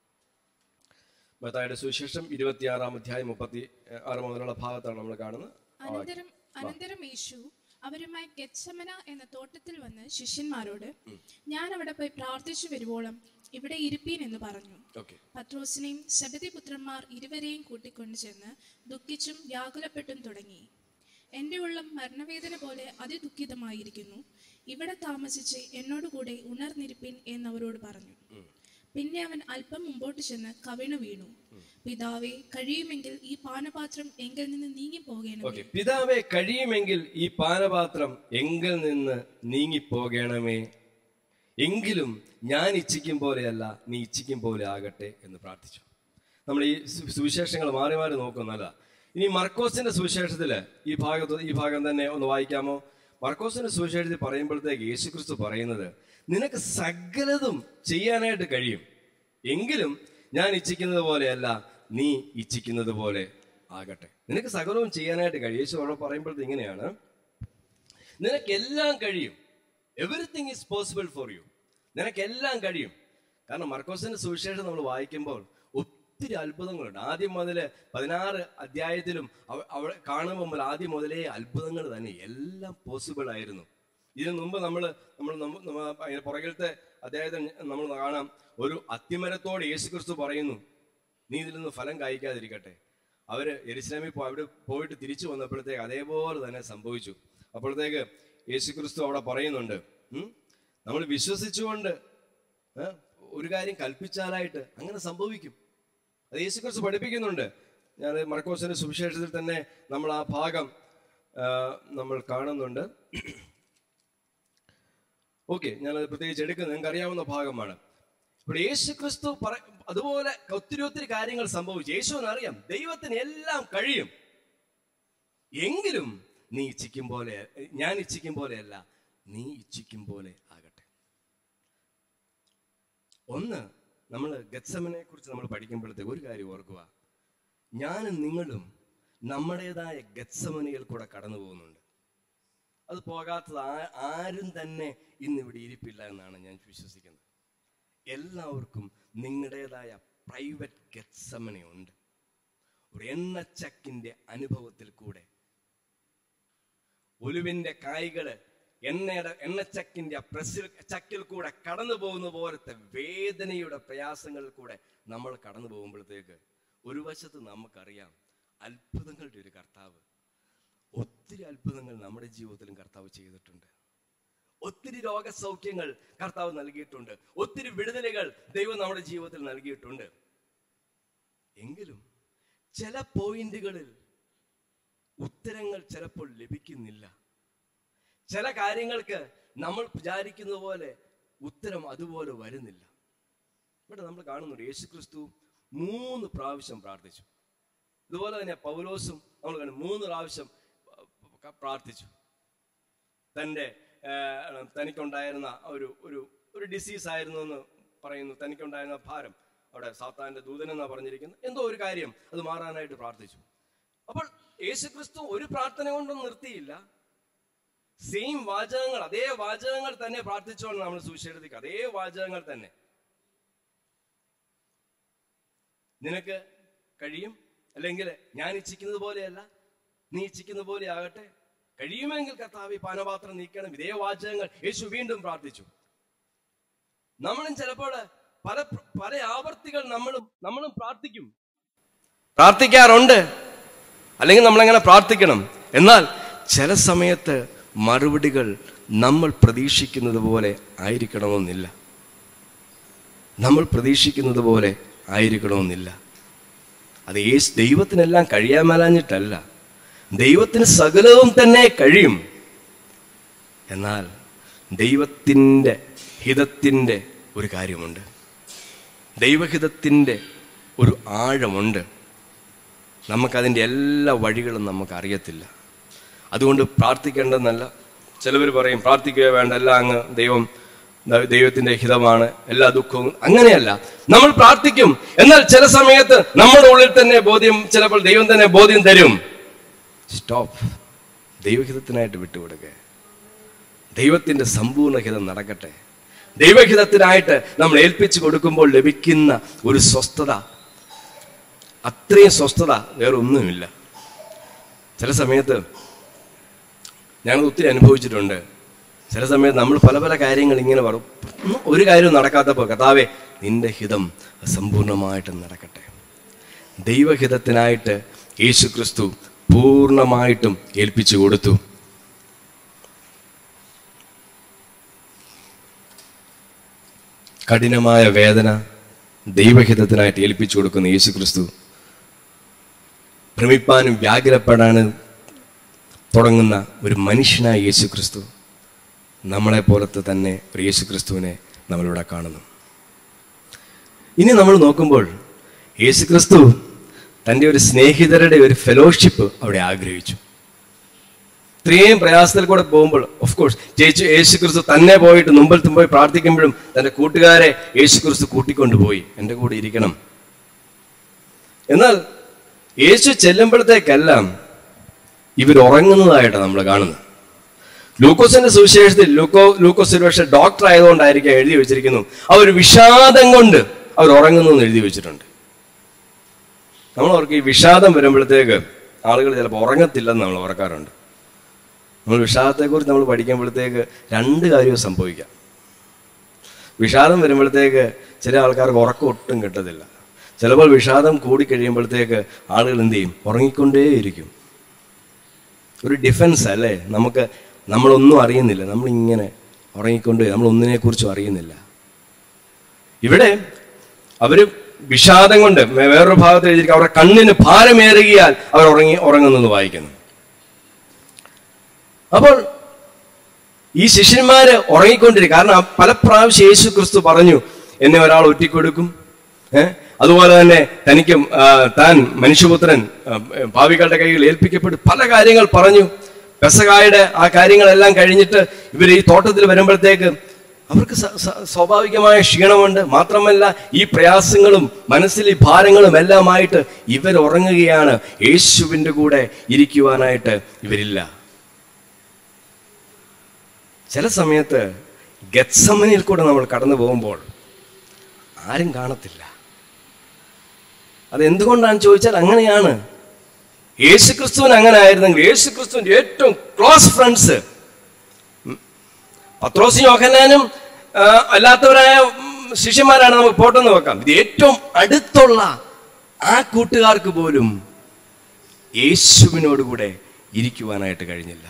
മത്തായുടെ സുവിശേഷം ഇരുപത്തിയാറാം അധ്യായം മുപ്പത്തി ആറ് മുതലുള്ള ഭാഗത്താണ് നമ്മൾ കാണുന്നത് അനന്തരം അനന്തരം യേശു അവരുമായി ഗെത്സമന എന്ന തോട്ടത്തിൽ വന്ന് ശിഷ്യന്മാരോട് ഞാൻ അവിടെ പോയി പ്രാർത്ഥിച്ചു വരുവോളം ഇവിടെ ഇരിപ്പീൻ എന്ന് പറഞ്ഞു ഓക്കെ പത്രോസിനെയും ശബതി പുത്രന്മാർ ഇരുവരെയും കൂട്ടിക്കൊണ്ടു ചെന്ന് ദുഃഖിച്ചും വ്യാകുലപ്പെട്ടും തുടങ്ങി എന്റെ ഉള്ളം മരണവേദന പോലെ അതിദുഃഖിതമായിരിക്കുന്നു ഇവിടെ താമസിച്ച് എന്നോടുകൂടെ ഉണർന്നിരിപ്പിൻ എന്നവരോട് പറഞ്ഞു പിന്നെ അവൻ അല്പം മുമ്പോട്ട് ചെന്ന് കവിണു വീണു പിതാവേ കഴിയുമെങ്കിൽ ഈ പാനപാത്രം എങ്കിൽ നിന്ന് നീങ്ങി പോകേണം ഓക്കെ പിതാവെ കഴിയുമെങ്കിൽ ഈ പാനപാത്രം എങ്കിൽ നിന്ന് നീങ്ങിപ്പോകണമേ എങ്കിലും ഞാൻ ഇച്ഛിക്കും പോലെയല്ല നീ ഇച്ഛിക്കും പോലെ ആകട്ടെ എന്ന് പ്രാർത്ഥിച്ചു നമ്മൾ ഈ സു- സുവിശേഷങ്ങൾ മാറി മാറി നോക്കുന്നല്ല ഇനി മർക്കോസിന്റെ സുവിശേഷത്തില് ഈ ഭാഗത്ത് ഈ ഭാഗം തന്നെ ഒന്ന് വായിക്കാമോ മർക്കോസിന്റെ സുവിശേഷത്തിൽ പറയുമ്പോഴത്തേക്ക് യേശുക്രിസ്തു പറയുന്നത് നിനക്ക് സകലതും ചെയ്യാനായിട്ട് കഴിയും എങ്കിലും ഞാൻ ഇച്ഛിക്കുന്നത് പോലെയല്ല നീ ഇച്ഛിക്കുന്നത് പോലെ ആകട്ടെ നിനക്ക് സകലവും ചെയ്യാനായിട്ട് കഴിയും യേശു അവിടെ പറയുമ്പോഴത്തെ ഇങ്ങനെയാണ് നിനക്കെല്ലാം കഴിയും everything is possible for you നിനക്കെല്ലാം കഴിയും കാരണം മർക്കോസിന്റെ സുവിശേഷം നമ്മൾ വായിക്കുമ്പോൾ ഒത്തിരി അത്ഭുതങ്ങളുണ്ട് ആദ്യം മുതല് പതിനാറ് അധ്യായത്തിലും അവ- അവിടെ കാണുമ്പോൾ മുതൽ ആദ്യം മുതലേ അത്ഭുതങ്ങൾ തന്നെ എല്ലാം പോസിബിൾ ആയിരുന്നു ഇതിനു മുമ്പ് നമ്മൾ നമ്മൾ നമ്മ- നമ്മ അതിന്റെ പുറകിലത്തെ അധ്യായത്തിൽ നമ്മൾ കാണാം ഒരു അത്തിമരത്തോട് യേശുക്രിസ്തു പറയുന്നു നീ ഇതിൽ നിന്ന് ഫലം കായ്ക്കാതിരിക്കട്ടെ അവര് എരിശ്രമിൽ പോ അവിടെ പോയിട്ട് തിരിച്ചു വന്നപ്പോഴത്തേക്ക് അതേപോലെ തന്നെ സംഭവിച്ചു അപ്പോഴത്തേക്ക് യേശുക്രിസ്തു അവിടെ പറയുന്നുണ്ട് ഉം, നമ്മൾ വിശ്വസിച്ചുകൊണ്ട് ഏ, ഒരു കാര്യം കൽപ്പിച്ചാലായിട്ട് അങ്ങനെ സംഭവിക്കും അത് യേശുക്രിസ്തു പഠിപ്പിക്കുന്നുണ്ട് ഞാൻ മർക്കോസിന്റെ സുവിശേഷത്തിൽ തന്നെ നമ്മൾ ആ ഭാഗം ആ, നമ്മൾ കാണുന്നുണ്ട് ഓക്കെ ഞാനത് പ്രത്യേകിച്ച് എടുക്കുന്നത് നിങ്ങൾക്ക് അറിയാവുന്ന ഭാഗമാണ് ഇപ്പോൾ യേശു ക്രിസ്തു പറ അതുപോലെ ഒത്തിരി ഒത്തിരി കാര്യങ്ങൾ സംഭവിച്ചു യേശുവിന് അറിയാം ദൈവത്തിന് എല്ലാം കഴിയും എങ്കിലും നീ ഇച്ഛിക്കും പോലെ ഞാൻ ഇച്ഛിക്കും പോലെയല്ല നീ ഇച്ഛിക്കും പോലെ ആകട്ടെ ഒന്ന് നമ്മൾ ഗത്സമനെ കുറിച്ച് നമ്മൾ പഠിക്കുമ്പോഴത്തേക്ക് ഒരു കാര്യം ഓർക്കുക ഞാനും നിങ്ങളും നമ്മുടേതായ ഗത്സമനിയിൽ കൂടെ കടന്നു പോകുന്നുണ്ട് അത് പോകാത്തത് ആ- ആരും തന്നെ ഇന്ന് ഇവിടെ ഇരിപ്പില്ല എന്നാണ് ഞാൻ വിശ്വസിക്കുന്നത് എല്ലാവർക്കും നിങ്ങളുടേതായ പ്രൈവറ്റ് ഗത്സമനയുണ്ട് ഒരു എണ്ണച്ചക്കിന്റെ അനുഭവത്തിൽ കൂടെ ഒലുവിന്റെ കായ്കള് എണ്ണയുടെ എണ്ണച്ചക്കിന്റെ ആ പ്രസിൽ ചക്കിൽ കൂടെ കടന്നു പോകുന്ന പോലത്തെ വേദനയുടെ പ്രയാസങ്ങളിൽ കൂടെ നമ്മൾ കടന്നു പോകുമ്പോഴത്തേക്ക് ഒരു വശത്ത് നമുക്കറിയാം അത്ഭുതങ്ങളുടെ ഒരു കർത്താവ് ഒത്തിരി അത്ഭുതങ്ങൾ നമ്മുടെ ജീവിതത്തിലും കർത്താവ് ചെയ്തിട്ടുണ്ട് ഒത്തിരി രോഗസൗഖ്യങ്ങൾ കർത്താവ് നൽകിയിട്ടുണ്ട് ഒത്തിരി വിടുതലുകൾ ദൈവം നമ്മുടെ ജീവിതത്തിൽ നൽകിയിട്ടുണ്ട് എങ്കിലും ചില പോയിന്റുകളിൽ ഉത്തരങ്ങൾ ചിലപ്പോൾ ലഭിക്കുന്നില്ല ചില കാര്യങ്ങൾക്ക് നമ്മൾ വിചാരിക്കുന്നത് പോലെ ഉത്തരം അതുപോലെ വരുന്നില്ല ഇവിടെ നമ്മൾ കാണുന്നുണ്ട് യേശു ക്രിസ്തു മൂന്ന് പ്രാവശ്യം പ്രാർത്ഥിച്ചു ഇതുപോലെ തന്നെ പൗലോസും നമ്മൾ കാണും മൂന്ന് പ്രാവശ്യം പ- പ്രാർത്ഥിച്ചു തൻ്റെ ഏഹ്, തനിക്കുണ്ടായിരുന്ന ഒരു ഒരു ഒരു ഡിസീസ് ആയിരുന്നു എന്ന് പറയുന്നു തനിക്കുണ്ടായിരുന്ന ഭാരം അവിടെ സാത്താന്റെ ദൂതൻ എന്നാ പറഞ്ഞിരിക്കുന്നത് എന്തോ ഒരു കാര്യം അത് മാറാനായിട്ട് പ്രാർത്ഥിച്ചു അപ്പോൾ യേശുക്രിസ്തു ഒരു പ്രാർത്ഥന കൊണ്ടും നിർത്തിയില്ല സെയിം വാചകങ്ങൾ അതേ വാചകങ്ങൾ തന്നെ പ്രാർത്ഥിച്ചോണ്ട് നമ്മൾ സുവിശേഷത്തിക്ക് അതേ വാചകങ്ങൾ തന്നെ നിനക്ക് കഴിയും അല്ലെങ്കിൽ ഞാൻ ഇച്ഛിക്കുന്നത് പോലെയല്ല നീ ഇച്ഛിക്കുന്നത് പോലെ ആകട്ടെ കഴിയുമെങ്കിൽ കർത്താവ് ഈ പാനപാത്രം നീക്കണം ഇതേ വാചകങ്ങൾ യേശു വീണ്ടും പ്രാർത്ഥിച്ചു നമ്മളും ചിലപ്പോൾ പല പല ആവർത്തികൾ നമ്മളും നമ്മളും പ്രാർത്ഥിക്കും പ്രാർത്ഥിക്കാറുണ്ട് അല്ലെങ്കിൽ നമ്മളെങ്ങനെ പ്രാർത്ഥിക്കണം എന്നാൽ ചില സമയത്ത് മറുപടികൾ നമ്മൾ പ്രതീക്ഷിക്കുന്നത് പോലെ ആയിരിക്കണമെന്നില്ല നമ്മൾ പ്രതീക്ഷിക്കുന്നത് പോലെ ആയിരിക്കണമെന്നില്ല അത് യേശു ദൈവത്തിനെല്ലാം കഴിയാൻ മേലാഞ്ഞിട്ടല്ല ദൈവത്തിന് സകലവും തന്നെ കഴിയും എന്നാൽ ദൈവത്തിൻ്റെ ഹിതത്തിൻ്റെ ഒരു കാര്യമുണ്ട് ദൈവഹിതത്തിൻ്റെ ഒരു ആഴമുണ്ട് നമുക്കതിൻ്റെ എല്ലാ വഴികളും നമുക്ക് അറിയത്തില്ല അതുകൊണ്ട് പ്രാർത്ഥിക്കേണ്ടതെന്നല്ല ചിലവർ പറയും പ്രാർത്ഥിക്കുക വേണ്ട എല്ലാം അങ്ങ് ദൈവം ദ- ദൈവത്തിന്റെ ഹിതമാണ് എല്ലാ ദുഃഖവും അങ്ങനെയല്ല നമ്മൾ പ്രാർത്ഥിക്കും എന്നാൽ ചില സമയത്ത് നമ്മുടെ ഉള്ളിൽ തന്നെ ബോധ്യം ചിലപ്പോൾ ദൈവം തന്നെ ബോധ്യം തരും സ്റ്റോപ്പ് ദൈവഹിതത്തിനായിട്ട് വിട്ടുകൊടുക്കുക ദൈവത്തിന്റെ സമ്പൂർണ്ണ ഹിതം നടക്കട്ടെ ദൈവഹിതത്തിനായിട്ട് നമ്മൾ ഏൽപ്പിച്ചു കൊടുക്കുമ്പോൾ ലഭിക്കുന്ന ഒരു സ്വസ്ഥത അത്രയും സ്വസ്ഥത വേറെ ഒന്നുമില്ല ചില സമയത്ത് ഞങ്ങൾ ഒത്തിരി അനുഭവിച്ചിട്ടുണ്ട് ചില സമയത്ത് നമ്മൾ പല പല കാര്യങ്ങൾ ഇങ്ങനെ പറയും ഒന്നും ഒരു കാര്യവും നടക്കാത്തപ്പോൾ കഥാവേ നിന്റെ ഹിതം സമ്പൂർണ്ണമായിട്ട് നടക്കട്ടെ ദൈവഹിതത്തിനായിട്ട് യേശു ക്രിസ്തു പൂർണ്ണമായിട്ടും ഏൽപ്പിച്ചു കൊടുത്തു കഠിനമായ വേദന ദൈവഹിതത്തിനായിട്ട് ഏൽപ്പിച്ചു കൊടുക്കുന്ന യേശു ക്രിസ്തു ഭ്രമിപ്പാനും വ്യാകുലപ്പെടാനും തുടങ്ങുന്ന ഒരു മനുഷ്യനായ യേശു ക്രിസ്തു നമ്മളെ പോലത്തെ തന്നെ ഒരു യേശു ക്രിസ്തുവിനെ നമ്മളിവിടെ കാണുന്നു ഇനി നമ്മൾ നോക്കുമ്പോൾ യേശു ക്രിസ്തു തൻ്റെ ഒരു സ്നേഹിതരുടെ ഒരു ഫെലോഷിപ്പ് അവിടെ ആഗ്രഹിച്ചു ഇത്രയും പ്രയാസത്തിൽ കൂടെ പോകുമ്പോൾ ഓഫ് കോഴ്സ് ചേച്ചു യേശു ക്രിസ്തു തന്നെ പോയിട്ട് മുമ്പിൽ പോയി പ്രാർത്ഥിക്കുമ്പോഴും തൻ്റെ കൂട്ടുകാരെ യേശു ക്രിസ്തു കൂട്ടിക്കൊണ്ടുപോയി എൻ്റെ കൂടെ ഇരിക്കണം എന്നാൽ യേശു ചെല്ലുമ്പോഴത്തേക്കെല്ലാം ഇവർ ഉറങ്ങുന്നതായിട്ടാണ് നമ്മൾ കാണുന്നത് ലൂക്കോസിന്റെ സുവിശേഷത്തിൽ ലൂക്കോ ലൂക്കോസ് ഒരു പക്ഷേ ഡോക്ടർ ആയതുകൊണ്ടായിരിക്കും എഴുതി വെച്ചിരിക്കുന്നു അവർ വിഷാദം കൊണ്ട് അവർ ഉറങ്ങുന്നു എന്ന് എഴുതി വെച്ചിട്ടുണ്ട് നമ്മൾ ഓർക്ക് ഈ വിഷാദം വരുമ്പോഴത്തേക്ക് ആളുകൾ ചിലപ്പോൾ ഉറങ്ങത്തില്ലെന്ന് നമ്മൾ ഓർക്കാറുണ്ട് നമ്മൾ വിഷാദത്തെക്കുറിച്ച് നമ്മൾ പഠിക്കുമ്പോഴത്തേക്ക് രണ്ട് കാര്യവും സംഭവിക്കാം വിഷാദം വരുമ്പോഴത്തേക്ക് ചില ആൾക്കാർക്ക് ഉറക്കം ഒട്ടും കിട്ടത്തില്ല ചിലപ്പോൾ വിഷാദം കൂടി കഴിയുമ്പോഴത്തേക്ക് ആളുകൾ എന്ത് ചെയ്യും ഉറങ്ങിക്കൊണ്ടേയിരിക്കും ഒരു ഡിഫൻസ് അല്ലേ നമുക്ക് നമ്മളൊന്നും അറിയുന്നില്ല നമ്മളിങ്ങനെ ഉറങ്ങിക്കൊണ്ട് നമ്മളൊന്നിനെക്കുറിച്ചും അറിയുന്നില്ല ഇവിടെ അവര് വിഷാദം കൊണ്ട് വേ- വേറൊരു ഭാഗത്ത് എഴുതിയിരിക്കും അവരുടെ കണ്ണിന് ഭാരമേറുകയാൽ അവർ ഉറങ്ങി ഉറങ്ങുന്നെന്ന് വായിക്കുന്നു അപ്പോൾ ഈ ശിഷ്യന്മാര് ഉറങ്ങിക്കൊണ്ടിരിക്കും കാരണം ആ പല പ്രാവശ്യം യേശു ക്രിസ്തു പറഞ്ഞു എന്നെ ഒരാൾ ഒറ്റിക്കൊടുക്കും ഏഹ് അതുപോലെ തന്നെ തനിക്ക് ആ, താൻ മനുഷ്യപുത്രൻ ആ, ഭാവികളുടെ കൈകൾ ഏൽപ്പിക്കപ്പെട്ടു പല കാര്യങ്ങൾ പറഞ്ഞു പെസകായുടെ ആ കാര്യങ്ങളെല്ലാം കഴിഞ്ഞിട്ട് ഇവർ ഈ തോട്ടത്തിൽ വരുമ്പോഴത്തേക്ക് അവർക്ക് സ- സ- സ്വാഭാവികമായ ക്ഷീണമുണ്ട് മാത്രമല്ല ഈ പ്രയാസങ്ങളും മനസ്സിലെ ഭാരങ്ങളും എല്ലാമായിട്ട് ഇവർ ഉറങ്ങുകയാണ് യേശുവിൻ്റെ കൂടെ ഇരിക്കുവാനായിട്ട് ഇവരില്ല ചില സമയത്ത് ഗത്സമനിൽ കൂടെ നമ്മൾ കടന്നു പോകുമ്പോൾ ആരും കാണത്തില്ല അത് എന്തുകൊണ്ടാണെന്ന് ചോദിച്ചാൽ അങ്ങനെയാണ് യേശുക്രിസ്തുവിന് അങ്ങനെ ആയിരുന്നെങ്കിൽ യേശുക്രിസ്തുവിന്റെ ഏറ്റവും ക്ലോസ് ഫ്രണ്ട്സ് പത്രോസും യോഹന്നാനും ആ, അല്ലാത്തവരായ ഉം, ശിഷ്യന്മാരാണ് നമുക്ക് പോട്ടെന്ന് വെക്കാം ഇത് ഏറ്റവും അടുത്തുള്ള ആ കൂട്ടുകാർക്ക് പോലും യേശുവിനോടുകൂടെ ഇരിക്കുവാനായിട്ട് കഴിഞ്ഞില്ല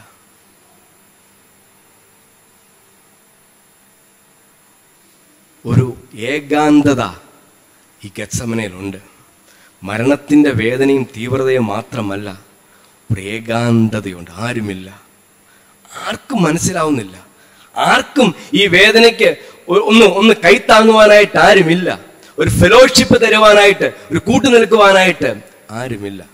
ഒരു ഏകാന്തത ഈ ഗത്സമനയിലുണ്ട് മരണത്തിൻ്റെ വേദനയും തീവ്രതയും മാത്രമല്ല ഒരു ഏകാന്തതയുണ്ട് ആരുമില്ല ആർക്കും മനസ്സിലാവുന്നില്ല ആർക്കും ഈ വേദനയ്ക്ക് ഒ- ഒന്ന് ഒന്ന് കൈത്താങ്ങുവാനായിട്ട് ആരുമില്ല ഒരു ഫെലോഷിപ്പ് തരുവാനായിട്ട് ഒരു കൂട്ടു നിൽക്കുവാനായിട്ട് ആരുമില്ല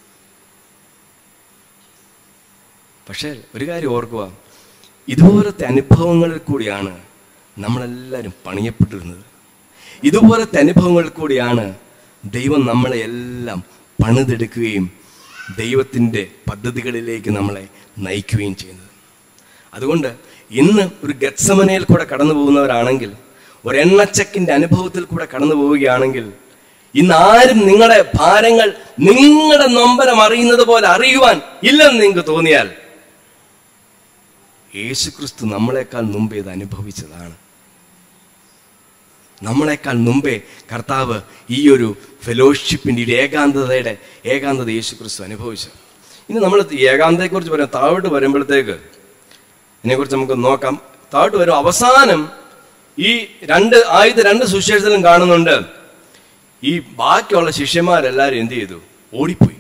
പക്ഷേ ഒരു കാര്യം ഓർക്കുക ഇതുപോലത്തെ അനുഭവങ്ങളിൽ കൂടിയാണ് നമ്മളെല്ലാവരും പണിയപ്പെട്ടിരുന്നത് ഇതുപോലത്തെ അനുഭവങ്ങളിൽ കൂടിയാണ് ദൈവം നമ്മളെ എല്ലാം പണിതെടുക്കുകയും ദൈവത്തിൻ്റെ പദ്ധതികളിലേക്ക് നമ്മളെ നയിക്കുകയും ചെയ്യുന്നത് അതുകൊണ്ട് ഇന്ന് ഒരു ഗത്സമനയിൽ കൂടെ കടന്നു പോകുന്നവരാണെങ്കിൽ ഒരു എണ്ണച്ചക്കിന്റെ അനുഭവത്തിൽ കൂടെ കടന്നു പോവുകയാണെങ്കിൽ ഇന്ന് ആരും നിങ്ങളുടെ ഭാരങ്ങൾ നിങ്ങളുടെ നൊമ്പരം അറിയുന്നത് പോലെ അറിയുവാൻ ഇല്ലെന്ന് നിങ്ങൾക്ക് തോന്നിയാൽ യേശുക്രിസ്തു നമ്മളെക്കാൾ മുമ്പേ ഇത് അനുഭവിച്ചതാണ് നമ്മളെക്കാൾ മുമ്പേ കർത്താവ് ഈ ഒരു ഫെലോഷിപ്പിന്റെ ഈ ഏകാന്തതയുടെ ഏകാന്തത യേശുക്രിസ്തു അനുഭവിച്ചു ഇനി നമ്മൾ ഈ ഏകാന്തതയെക്കുറിച്ച് പറയാം താഴോട്ട് വരുമ്പോഴത്തേക്ക് ഇതിനെക്കുറിച്ച് നമുക്ക് നോക്കാം താഴോട്ട് വരും അവസാനം ഈ രണ്ട് ആദ്യത്തെ രണ്ട് സുശേഷത്തിലും കാണുന്നുണ്ട് ഈ ബാക്കിയുള്ള ശിഷ്യന്മാരെല്ലാവരും എന്ത് ചെയ്തു ഓടിപ്പോയി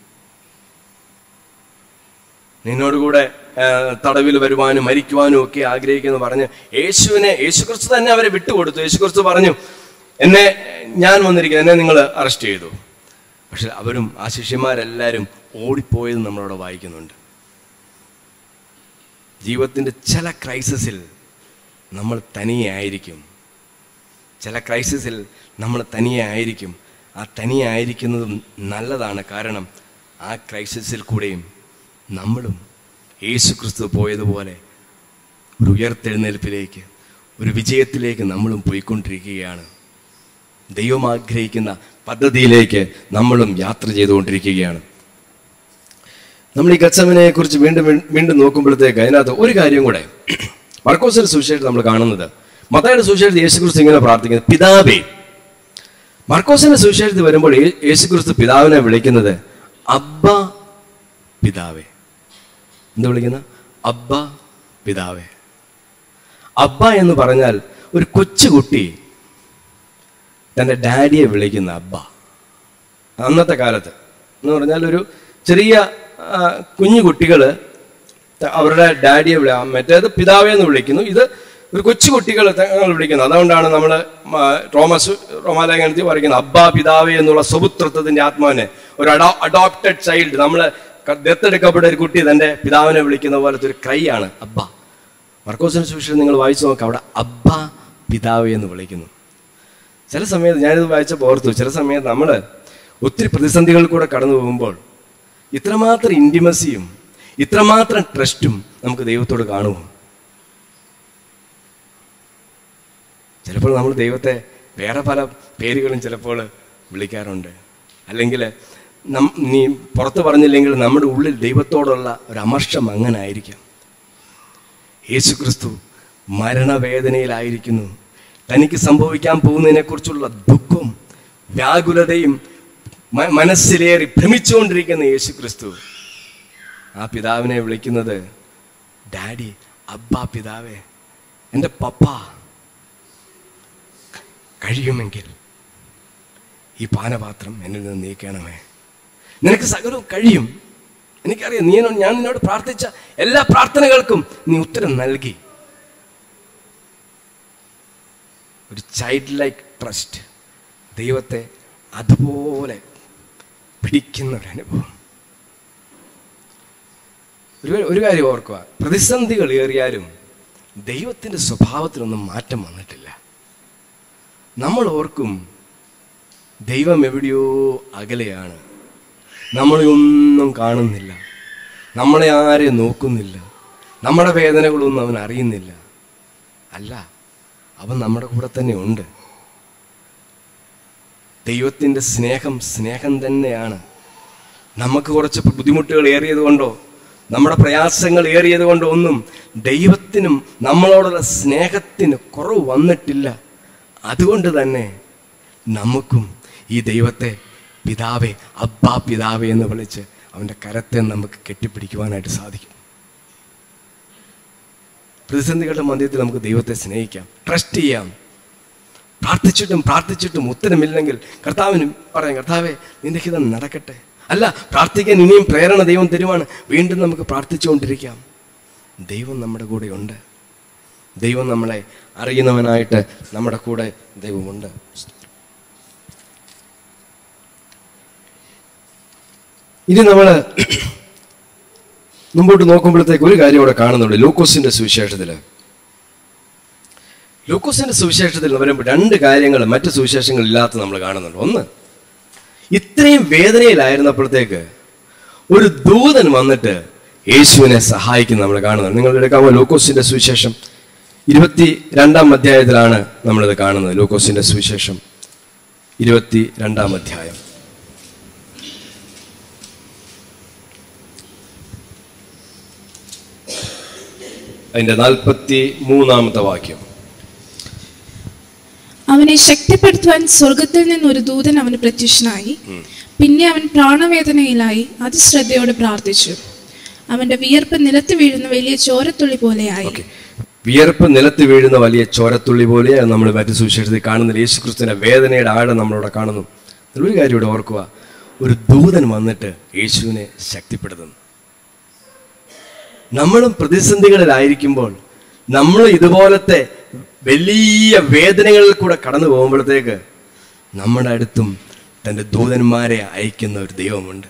നിന്നോടുകൂടെ ആ, തടവിൽ വരുവാനും മരിക്കുവാനും ഒക്കെ ആഗ്രഹിക്കുന്നു പറഞ്ഞ് യേശുവിനെ യേശുക്രിസ്തു തന്നെ അവരെ വിട്ടുകൊടുത്തു യേശുക്രിസ്തു പറഞ്ഞു എന്നെ ഞാൻ വന്നിരിക്കുന്നു എന്നെ നിങ്ങൾ അറസ്റ്റ് ചെയ്തു പക്ഷെ അവരും ആ ശിഷ്യന്മാരെല്ലാവരും ഓടിപ്പോയത് നമ്മളവിടെ വായിക്കുന്നുണ്ട് ജീവിതത്തിൻ്റെ ചില ക്രൈസിസിൽ നമ്മൾ തനിയെ ആയിരിക്കും ചില ക്രൈസിസിൽ നമ്മൾ തനിയെ ആയിരിക്കും ആ തനിയെ ആയിരിക്കുന്നതും നല്ലതാണ് കാരണം ആ ക്രൈസിസിൽ കൂടെയും നമ്മളും യേശു ക്രിസ്തു പോയതുപോലെ ഒരു ഉയർത്തെഴുന്നേൽപ്പിലേക്ക് ഒരു വിജയത്തിലേക്ക് നമ്മളും പോയിക്കൊണ്ടിരിക്കുകയാണ് ദൈവം ആഗ്രഹിക്കുന്ന പദ്ധതിയിലേക്ക് നമ്മളും യാത്ര ചെയ്തുകൊണ്ടിരിക്കുകയാണ് നമ്മൾ ഈ ഗച്ചമനെ കുറിച്ച് വീണ്ടും വീ- വീണ്ടും നോക്കുമ്പോഴത്തേക്ക് അതിനകത്ത് ഒരു കാര്യം കൂടെ മർക്കോസിന്റെ സുവിശേഷം നമ്മൾ കാണുന്നത് മത്തായുടെ സുവിശേഷത്തിൽ യേശുക്രിസ്തു ഇങ്ങനെ പ്രാർത്ഥിക്കുന്നത് പിതാവേ മർക്കോസിന്റെ സുവിശേഷത്തിൽ വരുമ്പോൾ യേ- യേശുക്രിസ്തു പിതാവിനെ വിളിക്കുന്നത് അബ്ബ പിതാവേ എന്താ വിളിക്കുന്ന അബ്ബ പിതാവേ അബ്ബ എന്ന് പറഞ്ഞാൽ ഒരു കൊച്ചുകുട്ടി തൻ്റെ ഡാഡിയെ വിളിക്കുന്ന അബ്ബ അന്നത്തെ കാലത്ത് എന്ന് പറഞ്ഞാൽ ഒരു ചെറിയ ആ, കുഞ്ഞു കുട്ടികൾ അവരുടെ ഡാഡിയെ വിളി മറ്റേത് പിതാവെ എന്ന് വിളിക്കുന്നു ഇത് ഒരു കൊച്ചു കുട്ടികൾ തങ്ങൾ വിളിക്കുന്നു അതുകൊണ്ടാണ് നമ്മൾ റോമസ് റോമാലേഖനത്തിൽ പറയുന്നത് അബ്ബ പിതാവെ എന്നുള്ള സ്വപുത്രത്വത്തിന്റെ ആത്മാവിനെ ഒരു അഡോ അഡോപ്റ്റഡ് ചൈൽഡ് നമ്മൾ ദത്തെടുക്കപ്പെട്ട ഒരു കുട്ടി തന്റെ പിതാവിനെ വിളിക്കുന്ന പോലത്തെ ഒരു ക്രൈ ആണ് അബ്ബ മർക്കോസിന് സുവിശേഷം നിങ്ങൾ വായിച്ചു നോക്കാം അവിടെ അബ്ബ പിതാവെ എന്ന് വിളിക്കുന്നു ചില സമയത്ത് ഞാനിത് വായിച്ചപ്പോൾ ഓർത്തു ചില സമയത്ത് നമ്മൾ ഒത്തിരി പ്രതിസന്ധികളിൽ കൂടെ കടന്നു പോകുമ്പോൾ ഇത്രമാത്രം ഇൻറ്റിമസിയും ഇത്രമാത്രം ട്രസ്റ്റും നമുക്ക് ദൈവത്തോട് കാണുമോ ചിലപ്പോൾ നമ്മൾ ദൈവത്തെ വേറെ പല പേരുകളും ചിലപ്പോൾ വിളിക്കാറുണ്ട് അല്ലെങ്കിൽ നം നീ പുറത്ത് പറഞ്ഞില്ലെങ്കിൽ നമ്മുടെ ഉള്ളിൽ ദൈവത്തോടുള്ള ഒരു അമർഷം അങ്ങനെ ആയിരിക്കാം യേശുക്രിസ്തു മരണവേദനയിലായിരിക്കുന്നു തനിക്ക് സംഭവിക്കാൻ പോകുന്നതിനെക്കുറിച്ചുള്ള ദുഃഖവും വ്യാകുലതയും മ- മനസ്സിലേറി ഭ്രമിച്ചുകൊണ്ടിരിക്കുന്ന യേശുക്രിസ്തു ആ പിതാവിനെ വിളിക്കുന്നത് ഡാഡി അബ്ബ പിതാവേ എൻ്റെ പപ്പ കഴിയുമെങ്കിൽ ഈ പാനപാത്രം എന്നിൽ നിന്ന് നീക്കണമേ നിനക്ക് സകലവും കഴിയും എനിക്കറിയാം നീ എന്നോട് ഞാൻ നിന്നോട് പ്രാർത്ഥിച്ച എല്ലാ പ്രാർത്ഥനകൾക്കും നീ ഉത്തരം നൽകി ഒരു ചൈൽഡ് ലൈക്ക് ട്രസ്റ്റ് ദൈവത്തെ അതുപോലെ പിടിക്കുന്ന ഒരു അനുഭവം ഒരു ഒരു കാര്യം ഓർക്കുക പ്രതിസന്ധികൾ ഏറിയാലും ദൈവത്തിൻ്റെ സ്വഭാവത്തിനൊന്നും മാറ്റം വന്നിട്ടില്ല നമ്മൾ ഓർക്കും ദൈവം എവിടെയോ അകലെയാണ് നമ്മളെ ഒന്നും കാണുന്നില്ല നമ്മളെ ആരെയും നോക്കുന്നില്ല നമ്മുടെ വേദനകളൊന്നും അവൻ അറിയുന്നില്ല അല്ല അവൻ നമ്മുടെ കൂടെ തന്നെ ഉണ്ട് ദൈവത്തിൻ്റെ സ്നേഹം സ്നേഹം തന്നെയാണ് നമുക്ക് കുറച്ച് ബുദ്ധിമുട്ടുകൾ ഏറിയത് കൊണ്ടോ നമ്മുടെ പ്രയാസങ്ങൾ ഏറിയത് കൊണ്ടോ ഒന്നും ദൈവത്തിനും നമ്മളോടുള്ള സ്നേഹത്തിന് കുറവ് വന്നിട്ടില്ല അതുകൊണ്ട് തന്നെ നമുക്കും ഈ ദൈവത്തെ പിതാവേ അബ്ബാ പിതാവേ എന്ന് വിളിച്ച് അവൻ്റെ കരത്തെ നമുക്ക് കെട്ടിപ്പിടിക്കുവാനായിട്ട് സാധിക്കും പ്രതിസന്ധികളുടെ മധ്യത്തിൽ നമുക്ക് ദൈവത്തെ സ്നേഹിക്കാം ട്രസ്റ്റ് ചെയ്യാം പ്രാർത്ഥിച്ചിട്ടും പ്രാർത്ഥിച്ചിട്ടും ഉത്തരമില്ലെങ്കിൽ കർത്താവിന് പറയാം കർത്താവെ നിന്റെ ഹിതം നടക്കട്ടെ അല്ല പ്രാർത്ഥിക്കാൻ ഇനിയും പ്രേരണ ദൈവം തരുവാണ് വീണ്ടും നമുക്ക് പ്രാർത്ഥിച്ചുകൊണ്ടിരിക്കാം ദൈവം നമ്മുടെ കൂടെ ഉണ്ട് ദൈവം നമ്മളെ അറിയുന്നവനായിട്ട് നമ്മുടെ കൂടെ ദൈവമുണ്ട് ഇനി നമ്മൾ മുമ്പോട്ട് നോക്കുമ്പോഴത്തേക്ക് ഒരു കാര്യം ഇവിടെ കാണുന്നുണ്ട് ലൂക്കോസിന്റെ സുവിശേഷത്തില് ലൂക്കോസിന്റെ സുവിശേഷത്തിൽ വരുമ്പോൾ രണ്ട് കാര്യങ്ങൾ മറ്റു സുവിശേഷങ്ങൾ ഇല്ലാത്ത നമ്മൾ കാണുന്നുണ്ട് ഒന്ന് ഇത്രയും വേദനയിലായിരുന്നപ്പോഴത്തേക്ക് ഒരു ദൂതൻ വന്നിട്ട് യേശുവിനെ സഹായിക്കുന്ന നമ്മൾ കാണുന്നുണ്ട് നിങ്ങൾ എടുക്കാമോ ലൂക്കോസിന്റെ സുവിശേഷം ഇരുപത്തി രണ്ടാം അധ്യായത്തിലാണ് നമ്മളിത് കാണുന്നത് ലൂക്കോസിന്റെ സുവിശേഷം ഇരുപത്തി രണ്ടാം അധ്യായം അതിന്റെ നാൽപ്പത്തി മൂന്നാമത്തെ വാക്യം അവനെ ശക്തിപ്പെടുത്തുവാൻ സ്വർഗത്തിൽ നിന്ന് ഒരു ദൂതൻ അവന് പ്രത്യക്ഷനായി പിന്നെ അവൻ പ്രാണവേദനയിലായി അതിശ്രദ്ധയോടെ പ്രാർത്ഥിച്ചു അവന്റെ വിയർപ്പ് നിലത്ത് വീഴുന്ന വലിയ ചോരത്തുള്ളി പോലെയായി ഓക്കെ വിയർപ്പ് നിലത്ത് വീഴുന്ന വലിയ ചോരത്തുള്ളി പോലെ നമ്മൾ മറ്റു സുവിശേഷത്തിൽ കാണുന്നില്ല യേശു ക്രിസ്തുവിന്റെ വേദനയുടെ ആഴം നമ്മളിവിടെ കാണുന്നു ഒരു കാര്യം ഇവിടെ ഓർക്കുക ഒരു ദൂതൻ വന്നിട്ട് യേശുവിനെ ശക്തിപ്പെടുത്തുന്നു നമ്മളും പ്രതിസന്ധികളിലായിരിക്കുമ്പോൾ നമ്മൾ ഇതുപോലത്തെ വലിയ വേദനകളിൽ കൂടെ കടന്നു പോകുമ്പോഴത്തേക്ക് നമ്മുടെ അടുത്തും തൻ്റെ ദൂതന്മാരെ അയക്കുന്ന ഒരു ദൈവമുണ്ട്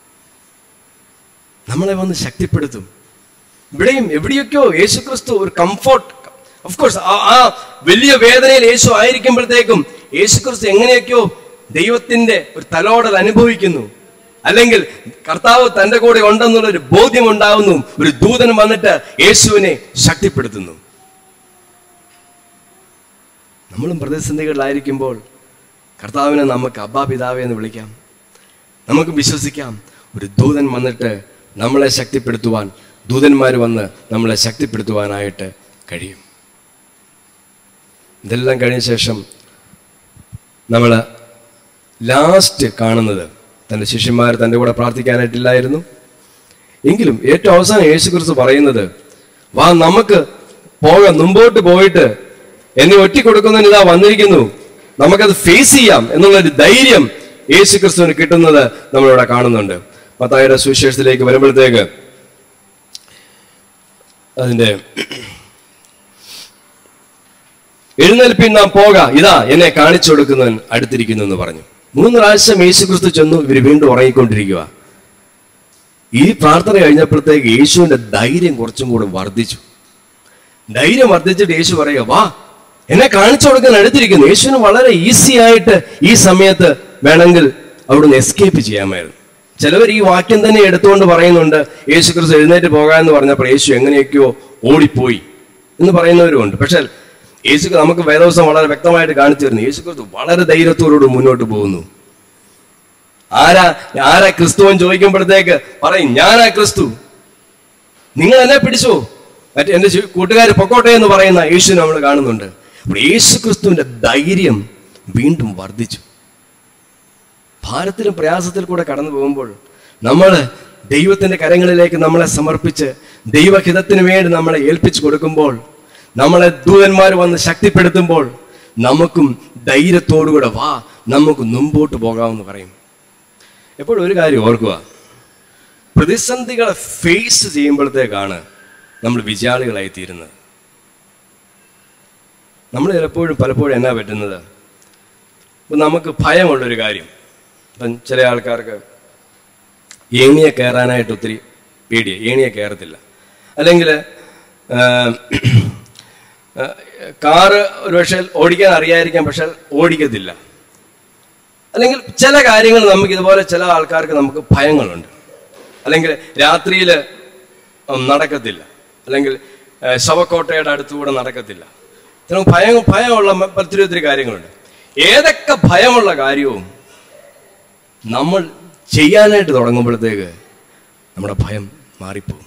നമ്മളെ വന്ന് ശക്തിപ്പെടുത്തും ഇവിടെയും എവിടെയൊക്കെയോ യേശു ക്രിസ്തു ഒരു കംഫോർട്ട് ഓഫ് കോഴ്സ് ആ വലിയ വേദനയിൽ യേശു ആയിരിക്കുമ്പോഴത്തേക്കും യേശു ക്രിസ്തു എങ്ങനെയൊക്കെയോ ദൈവത്തിന്റെ ഒരു തലോടൽ അനുഭവിക്കുന്നു അല്ലെങ്കിൽ കർത്താവ് തന്റെ കൂടെ ഉണ്ടെന്നുള്ള ഒരു ബോധ്യം ഉണ്ടാവുന്നു ഒരു ദൂതൻ വന്നിട്ട് യേശുവിനെ ശക്തിപ്പെടുത്തുന്നു നമ്മളും പ്രതിസന്ധികളിലായിരിക്കുമ്പോൾ കർത്താവിനെ നമുക്ക് അബ്ബാ പിതാവേ എന്ന് വിളിക്കാം നമുക്ക് വിശ്വസിക്കാം ഒരു ദൂതൻ വന്നിട്ട് നമ്മളെ ശക്തിപ്പെടുത്തുവാൻ ദൂതന്മാർ വന്ന് നമ്മളെ ശക്തിപ്പെടുത്തുവാനായിട്ട് കഴിയും ഇതെല്ലാം കഴിഞ്ഞ ശേഷം നമ്മൾ ലാസ്റ്റ് കാണുന്നത് തൻ്റെ ശിഷ്യന്മാർ തൻ്റെ കൂടെ പ്രാർത്ഥിക്കാനായിട്ടില്ലായിരുന്നു എങ്കിലും ഏറ്റവും അവസാനം യേശു കുറിച്ച് പറയുന്നത് വാ നമുക്ക് പോകാം മുമ്പോട്ട് പോയിട്ട് എന്നെ ഒറ്റിക്കൊടുക്കുന്നതിന് ഇതാ വന്നിരിക്കുന്നു നമുക്കത് ഫേസ് ചെയ്യാം എന്നുള്ളൊരു ധൈര്യം യേശു ക്രിസ്തുവിന് കിട്ടുന്നത് നമ്മളിവിടെ കാണുന്നുണ്ട് മത്തായുടെ സുവിശേഷത്തിലേക്ക് വരുമ്പോഴത്തേക്ക് അതിന്റെ എഴുന്നേൽപ്പിൻ നാം പോക ഇതാ എന്നെ കാണിച്ചു കൊടുക്കുന്നവൻ അടുത്തിരിക്കുന്നു എന്ന് പറഞ്ഞു മൂന്ന് പ്രാവശ്യം യേശു ക്രിസ്തു ചെന്നു ഇവർ വീണ്ടും ഉറങ്ങിക്കൊണ്ടിരിക്കുക ഈ പ്രാർത്ഥന കഴിഞ്ഞപ്പോഴത്തേക്ക് യേശുവിന്റെ ധൈര്യം കുറച്ചും കൂടെ വർദ്ധിച്ചു ധൈര്യം വർദ്ധിച്ചിട്ട് യേശു പറയുക വാ എന്നെ കാണിച്ചു കൊടുക്കാൻ അടുത്തിരിക്കുന്നു യേശുവിന് വളരെ ഈസി ആയിട്ട് ഈ സമയത്ത് വേണമെങ്കിൽ അവിടുന്ന് എസ്കേപ്പ് ചെയ്യാമായിരുന്നു ചിലവർ ഈ വാക്യം തന്നെ എടുത്തുകൊണ്ട് പറയുന്നുണ്ട് യേശു ക്രിസ്തു എഴുന്നേറ്റ് പോകാമെന്ന് പറഞ്ഞപ്പോൾ യേശു എങ്ങനെയൊക്കെയോ ഓടിപ്പോയി എന്ന് പറയുന്നവരുമുണ്ട് പക്ഷേ യേശു നമുക്ക് വേദവസം വളരെ വ്യക്തമായിട്ട് കാണിച്ചു തരുന്നു യേശു ക്രിസ്തു വളരെ ധൈര്യത്തോടുകൂടി മുന്നോട്ട് പോകുന്നു ആരാ ആരാ ക്രിസ്തു എന്ന് ചോദിക്കുമ്പോഴത്തേക്ക് പറയും ഞാനാ ക്രിസ്തു നിങ്ങൾ എന്നെ പിടിച്ചോ മറ്റേ എന്റെ കൂട്ടുകാർ പൊക്കോട്ടെ എന്ന് പറയുന്ന യേശു നമ്മൾ കാണുന്നുണ്ട് അപ്പോൾ യേശു ക്രിസ്തുവിന്റെ ധൈര്യം വീണ്ടും വർദ്ധിച്ചു ഭാരത്തിലും പ്രയാസത്തിൽ കൂടെ കടന്നു പോകുമ്പോൾ നമ്മൾ ദൈവത്തിന്റെ കരങ്ങളിലേക്ക് നമ്മളെ സമർപ്പിച്ച് ദൈവഹിതത്തിന് വേണ്ടി നമ്മളെ ഏൽപ്പിച്ചു കൊടുക്കുമ്പോൾ നമ്മളെ ദൂതന്മാർ വന്ന് ശക്തിപ്പെടുത്തുമ്പോൾ നമുക്കും ധൈര്യത്തോടുകൂടെ വാ നമുക്ക് മുമ്പോട്ട് പോകാമെന്ന് പറയും എപ്പോഴും ഒരു കാര്യം ഓർക്കുക പ്രതിസന്ധികളെ ഫേസ് ചെയ്യുമ്പോഴത്തേക്കാണ് നമ്മൾ വിജയാളികളായി തീരുന്നത് നമ്മൾ ചിലപ്പോഴും പലപ്പോഴും എന്നാ പറ്റുന്നത് ഇപ്പം നമുക്ക് ഭയമുള്ളൊരു കാര്യം ഇപ്പം ചില ആൾക്കാർക്ക് ഏണിയെ കയറാനായിട്ട് ഒത്തിരി പേടിയാണ് ഏണിയെ കയറത്തില്ല അല്ലെങ്കിൽ ഏഹ്, കാറ് ഒരുപക്ഷെ ഓടിക്കാൻ അറിയാതിരിക്കാം പക്ഷെ ഓടിക്കത്തില്ല അല്ലെങ്കിൽ ചില കാര്യങ്ങൾ നമുക്ക് ഇതുപോലെ ചില ആൾക്കാർക്ക് നമുക്ക് ഭയങ്ങളുണ്ട് അല്ലെങ്കിൽ രാത്രിയിൽ നടക്കത്തില്ല അല്ലെങ്കിൽ ഏഹ്, ശവക്കോട്ടയുടെ അടുത്തുകൂടെ നടക്കത്തില്ല നമുക്ക് ഭയം ഭയമുള്ള മ- ഒത്തിരി ഒത്തിരി കാര്യങ്ങളുണ്ട് ഏതൊക്കെ ഭയമുള്ള കാര്യവും നമ്മൾ ചെയ്യാനായിട്ട് തുടങ്ങുമ്പോഴത്തേക്ക് നമ്മുടെ ഭയം മാറിപ്പോകും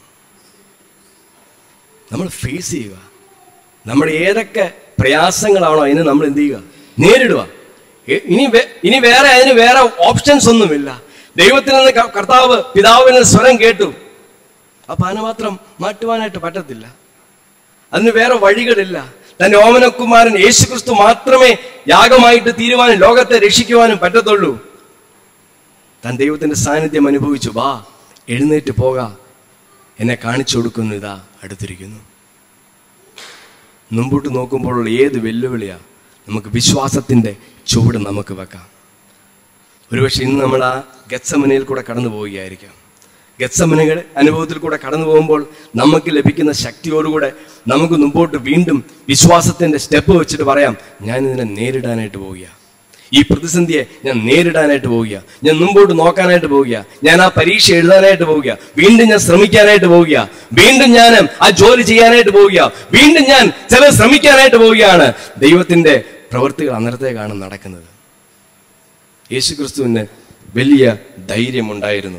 നമ്മൾ ഫേസ് ചെയ്യുക നമ്മുടെ ഏതൊക്കെ പ്രയാസങ്ങളാണോ അതിന് നമ്മൾ എന്ത് ചെയ്യുക നേരിടുക എ- ഇനി വേ- ഇനി വേറെ അതിന് വേറെ ഓപ്ഷൻസ് ഒന്നുമില്ല ദൈവത്തിൽ നിന്ന് ക- കർത്താവ് പിതാവിൽ നിന്ന് സ്വരം കേട്ടു ആ പാനപാത്രം മാറ്റുവാനായിട്ട് പറ്റത്തില്ല അതിന് വേറെ വഴികളില്ല തന്റെ ഓമനക്കുമാരൻ യേശുക്രിസ്തു മാത്രമേ യാഗമായിട്ട് തീരുവാനും ലോകത്തെ രക്ഷിക്കുവാനും പറ്റത്തുള്ളൂ താൻ ദൈവത്തിന്റെ സാന്നിധ്യം അനുഭവിച്ചു വാ എഴുന്നേറ്റ് പോക എന്നെ കാണിച്ചു കൊടുക്കുന്നു ഇതാ അടുത്തിരിക്കുന്നു മുമ്പോട്ട് നോക്കുമ്പോഴുള്ള ഏത് വെല്ലുവിളിയാ നമുക്ക് വിശ്വാസത്തിന്റെ ചുവട് നമുക്ക് വെക്കാം ഒരുപക്ഷെ ഇന്ന് നമ്മൾ ആ ഗത്സമനയിൽ കൂടെ കടന്നു പോവുകയായിരിക്കാം ഗത്സമനയുടെ അനുഭവത്തിൽ കൂടെ കടന്നു പോകുമ്പോൾ നമുക്ക് ലഭിക്കുന്ന ശക്തിയോടുകൂടെ നമുക്ക് മുമ്പോട്ട് വീണ്ടും വിശ്വാസത്തിന്റെ സ്റ്റെപ്പ് വെച്ചിട്ട് പറയാം ഞാൻ ഇതിനെ നേരിടാനായിട്ട് പോവുക ഈ പ്രതിസന്ധിയെ ഞാൻ നേരിടാനായിട്ട് പോവുക ഞാൻ മുമ്പോട്ട് നോക്കാനായിട്ട് പോവുക ഞാൻ ആ പരീക്ഷ എഴുതാനായിട്ട് പോവുക വീണ്ടും ഞാൻ ശ്രമിക്കാനായിട്ട് പോവുക വീണ്ടും ഞാൻ ആ ജോലി ചെയ്യാനായിട്ട് പോവുക വീണ്ടും ഞാൻ ചില ശ്രമിക്കാനായിട്ട് പോവുകയാണ് ദൈവത്തിന്റെ പ്രവൃത്തികൾ അന്നേരത്തേക്കാണ് നടക്കുന്നത് യേശുക്രിസ്തുവിന് വലിയ ധൈര്യമുണ്ടായിരുന്നു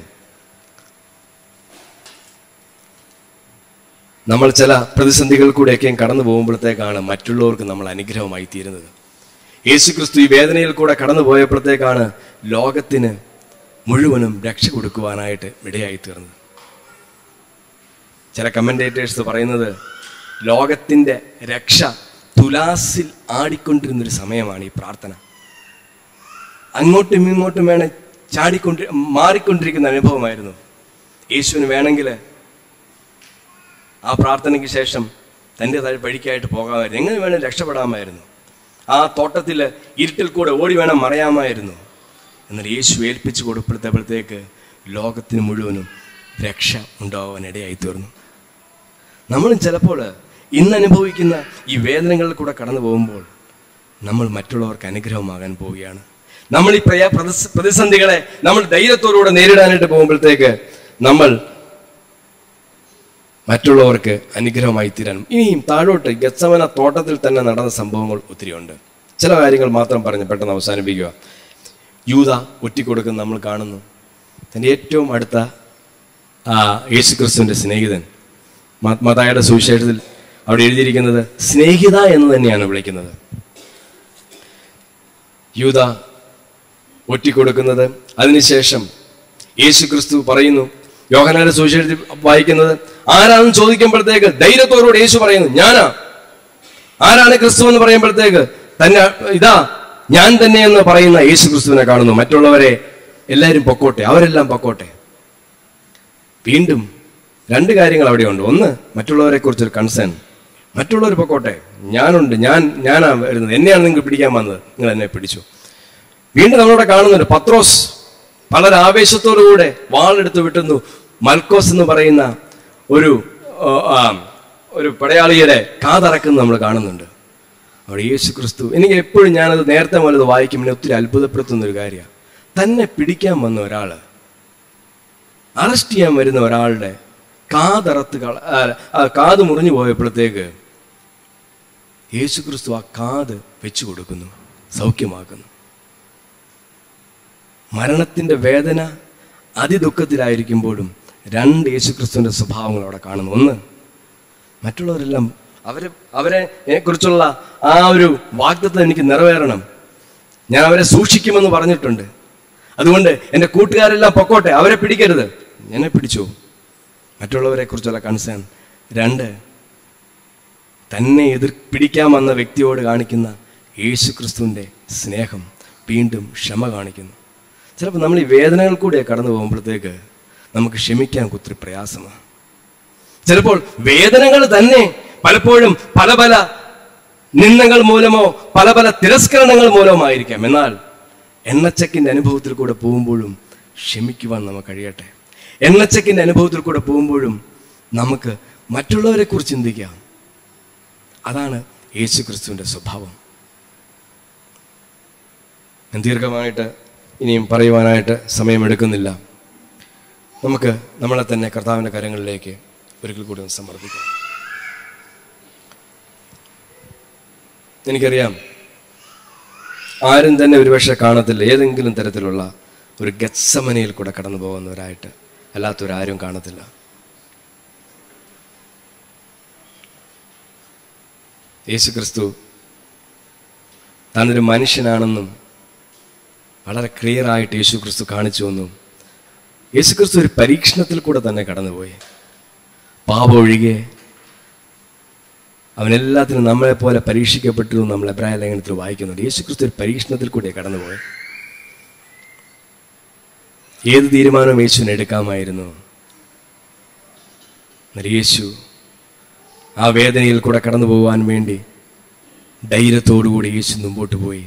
നമ്മൾ ചില പ്രതിസന്ധികൾ കൂടെയൊക്കെയും കടന്നു പോകുമ്പോഴത്തേക്കാണ് മറ്റുള്ളവർക്ക് നമ്മൾ അനുഗ്രഹമായി തീരുന്നത് യേശുക്രിസ്തു ഈ വേദനയിൽ കൂടെ കടന്നു പോയപ്പോഴത്തേക്കാണ് ലോകത്തിന് മുഴുവനും രക്ഷ കൊടുക്കുവാനായിട്ട് ഇടയായി തീർന്നത് ചില കമന്റേറ്റേഴ്സ് പറയുന്നത് ലോകത്തിന്റെ രക്ഷ തുലാസിൽ ആടിക്കൊണ്ടിരുന്നൊരു സമയമാണ് ഈ പ്രാർത്ഥന അങ്ങോട്ടും ഇങ്ങോട്ടും വേണേ ചാടിക്കൊണ്ടി മാറിക്കൊണ്ടിരിക്കുന്ന അനുഭവമായിരുന്നു യേശുവിന് വേണമെങ്കിൽ ആ പ്രാർത്ഥനയ്ക്ക് ശേഷം തൻ്റെ വഴിക്കായിട്ട് പോകാമായിരുന്നു എങ്ങനെ വേണം രക്ഷപ്പെടാമായിരുന്നു ആ തോട്ടത്തിൽ ഇരുട്ടിൽ കൂടെ ഓടി വേണം മറയാമായിരുന്നു എന്നാൽ യേശു ഏൽപ്പിച്ചു കൊടുപ്പെടുത്തപ്പോഴത്തേക്ക് ലോകത്തിന് മുഴുവനും രക്ഷ ഉണ്ടാവാൻ ഇടയായി തീർന്നു നമ്മളും ചിലപ്പോൾ ഇന്ന് അനുഭവിക്കുന്ന ഈ വേദനകളിൽ കൂടെ കടന്നു പോകുമ്പോൾ നമ്മൾ മറ്റുള്ളവർക്ക് അനുഗ്രഹമാകാൻ പോവുകയാണ് നമ്മൾ ഈ പ്രയാ പ്രതിസ- പ്രതിസന്ധികളെ നമ്മൾ ധൈര്യത്തോടുകൂടെ നേരിടാനായിട്ട് പോകുമ്പോഴത്തേക്ക് നമ്മൾ മറ്റുള്ളവർക്ക് അനുഗ്രഹമായി തീരാൻ ഇനിയും താഴോട്ട് ഗച്ചമന തോട്ടത്തിൽ തന്നെ നടന്ന സംഭവങ്ങൾ ഒത്തിരിയുണ്ട് ചില കാര്യങ്ങൾ മാത്രം പറഞ്ഞ് പെട്ടെന്ന് അവസാനിപ്പിക്കുക യൂത ഒറ്റിക്കൊടുക്കുന്ന നമ്മൾ കാണുന്നു തൻ്റെ ഏറ്റവും അടുത്ത ആ യേശുക്രിസ്തുവിൻ്റെ സ്നേഹിതൻ മ- മത്തായിയുടെ സുവിശേഷത്തിൽ അവിടെ എഴുതിയിരിക്കുന്നത് സ്നേഹിത എന്ന് തന്നെയാണ് വിളിക്കുന്നത് യൂത ഒറ്റിക്കൊടുക്കുന്നത് അതിനുശേഷം യേശു ക്രിസ്തു പറയുന്നു യോഹനാന്റെ സുവിശേഷത്തിൽ വായിക്കുന്നത് ആരാണെന്ന് ചോദിക്കുമ്പോഴത്തേക്ക് ധൈര്യത്തോടുകൂടി യേശു പറയുന്നു ഞാനാ ആരാണ് ക്രിസ്തു എന്ന് പറയുമ്പോഴത്തേക്ക് തന്നെ ഇതാ ഞാൻ തന്നെ എന്ന് പറയുന്ന യേശു ക്രിസ്തുവിനെ കാണുന്നു മറ്റുള്ളവരെ എല്ലാവരും പൊക്കോട്ടെ അവരെല്ലാം പൊക്കോട്ടെ വീണ്ടും രണ്ട് കാര്യങ്ങൾ അവിടെയുണ്ട് ഒന്ന് മറ്റുള്ളവരെ കുറിച്ചൊരു കൺസേൺ മറ്റുള്ളവർ പൊക്കോട്ടെ ഞാനുണ്ട് ഞാൻ ഞാനാ വരുന്നത് എന്നെയാണ് നിങ്ങൾ പിടിക്കാൻ വന്നത് നിങ്ങൾ എന്നെ പിടിച്ചു വീണ്ടും നമ്മളിവിടെ കാണുന്നുണ്ട് പത്രോസ് വളരെ ആവേശത്തോടുകൂടെ വാളെടുത്ത് വിട്ടുന്നു മൽക്കോസ് എന്ന് പറയുന്ന ഒരു ആ, ആ, ഒരു പടയാളിയുടെ കാതറക്കുന്നത് നമ്മൾ കാണുന്നുണ്ട് അവിടെ യേശു ക്രിസ്തു എനിക്ക് എപ്പോഴും ഞാനത് നേരത്തെ മുതൽ ഇത് വായിക്കും എന്നെ ഒത്തിരി അത്ഭുതപ്പെടുത്തുന്ന ഒരു കാര്യമാണ് തന്നെ പിടിക്കാൻ വന്ന ഒരാള് അറസ്റ്റ് ചെയ്യാൻ വരുന്ന ഒരാളുടെ കാതറത്ത് കള ആ, ആ, കാത് മുറിഞ്ഞു പോയപ്പോഴത്തേക്ക് യേശു ക്രിസ്തു ആ കാത് വെച്ചു കൊടുക്കുന്നു സൗഖ്യമാക്കുന്നു മരണത്തിന്റെ വേദന അതിദുഃഖത്തിലായിരിക്കുമ്പോഴും രണ്ട് യേശുക്രിസ്തുവിന്റെ സ്വഭാവങ്ങൾ അവിടെ കാണുന്നു ഒന്ന് മറ്റുള്ളവരെല്ലാം അവരെ അവരെ കുറിച്ചുള്ള ആ ഒരു വാഗ്ദത്തം എനിക്ക് നിറവേറണം ഞാൻ അവരെ സൂക്ഷിക്കുമെന്ന് പറഞ്ഞിട്ടുണ്ട് അതുകൊണ്ട് എൻ്റെ കൂട്ടുകാരെല്ലാം പൊക്കോട്ടെ അവരെ പിടിക്കരുത് എന്നെ പിടിച്ചു മറ്റുള്ളവരെ കുറിച്ചുള്ള കൺസേൺ രണ്ട് തന്നെ എതിർ പിടിക്കാൻ വന്ന വ്യക്തിയോട് കാണിക്കുന്ന യേശു ക്രിസ്തുവിൻ്റെ സ്നേഹം വീണ്ടും ക്ഷമ കാണിക്കുന്നു ചിലപ്പോൾ നമ്മൾ ഈ വേദനകൾ കൂടെ കടന്നു പോകുമ്പോഴത്തേക്ക് നമുക്ക് ക്ഷമിക്കാൻ ഒത്തിരി പ്രയാസമാണ് ചിലപ്പോൾ വേദനകൾ തന്നെ പലപ്പോഴും പല പല നിന്ദകൾ മൂലമോ പല പല തിരസ്കരണങ്ങൾ മൂലമായിരിക്കാം എന്നാൽ എണ്ണച്ചക്കിന്റെ അനുഭവത്തിൽ കൂടെ പോകുമ്പോഴും ക്ഷമിക്കുവാൻ നമുക്ക് കഴിയട്ടെ എണ്ണച്ചക്കിന്റെ അനുഭവത്തിൽ കൂടെ പോകുമ്പോഴും നമുക്ക് മറ്റുള്ളവരെ കുറിച്ച് ചിന്തിക്കാം അതാണ് യേശു ക്രിസ്തുവിൻ്റെ സ്വഭാവം ഞാൻ ദീർഘമായിട്ട് ഇനിയും പറയുവാനായിട്ട് സമയമെടുക്കുന്നില്ല നമുക്ക് നമ്മളെ തന്നെ കർത്താവിൻ്റെ കരങ്ങളിലേക്ക് ഒരിക്കൽ കൂടി ഒന്ന് സമർപ്പിക്കാം എനിക്കറിയാം ആരും തന്നെ ഒരുപക്ഷെ കാണത്തില്ല ഏതെങ്കിലും തരത്തിലുള്ള ഒരു ഗത്സമനയിൽ കൂടെ കടന്നു പോകുന്നവരായിട്ട് അല്ലാത്തവരാരും കാണത്തില്ല യേശു ക്രിസ്തു താനൊരു മനുഷ്യനാണെന്നും വളരെ ക്ലിയർ ആയിട്ട് യേശു ക്രിസ്തു കാണിച്ചു എന്നും യേശു ക്രിസ്തു ഒരു പരീക്ഷണത്തിൽ കൂടെ തന്നെ കടന്നുപോയി പാപം ഒഴികെ അവനെല്ലാത്തിനും നമ്മളെ പോലെ പരീക്ഷിക്കപ്പെട്ടു എന്ന് നമ്മൾ എബ്രായ ലേഖനത്തിൽ വായിക്കുന്നുണ്ട് യേശു ക്രിസ്തു ഒരു പരീക്ഷണത്തിൽ കൂടെ കടന്നുപോയി ഏത് തീരുമാനവും യേശുവിന് എടുക്കാമായിരുന്നു എന്നാൽ യേശു ആ വേദനയിൽ കൂടെ കടന്നു പോകാൻ വേണ്ടി ധൈര്യത്തോടുകൂടി യേശു മുമ്പോട്ട് പോയി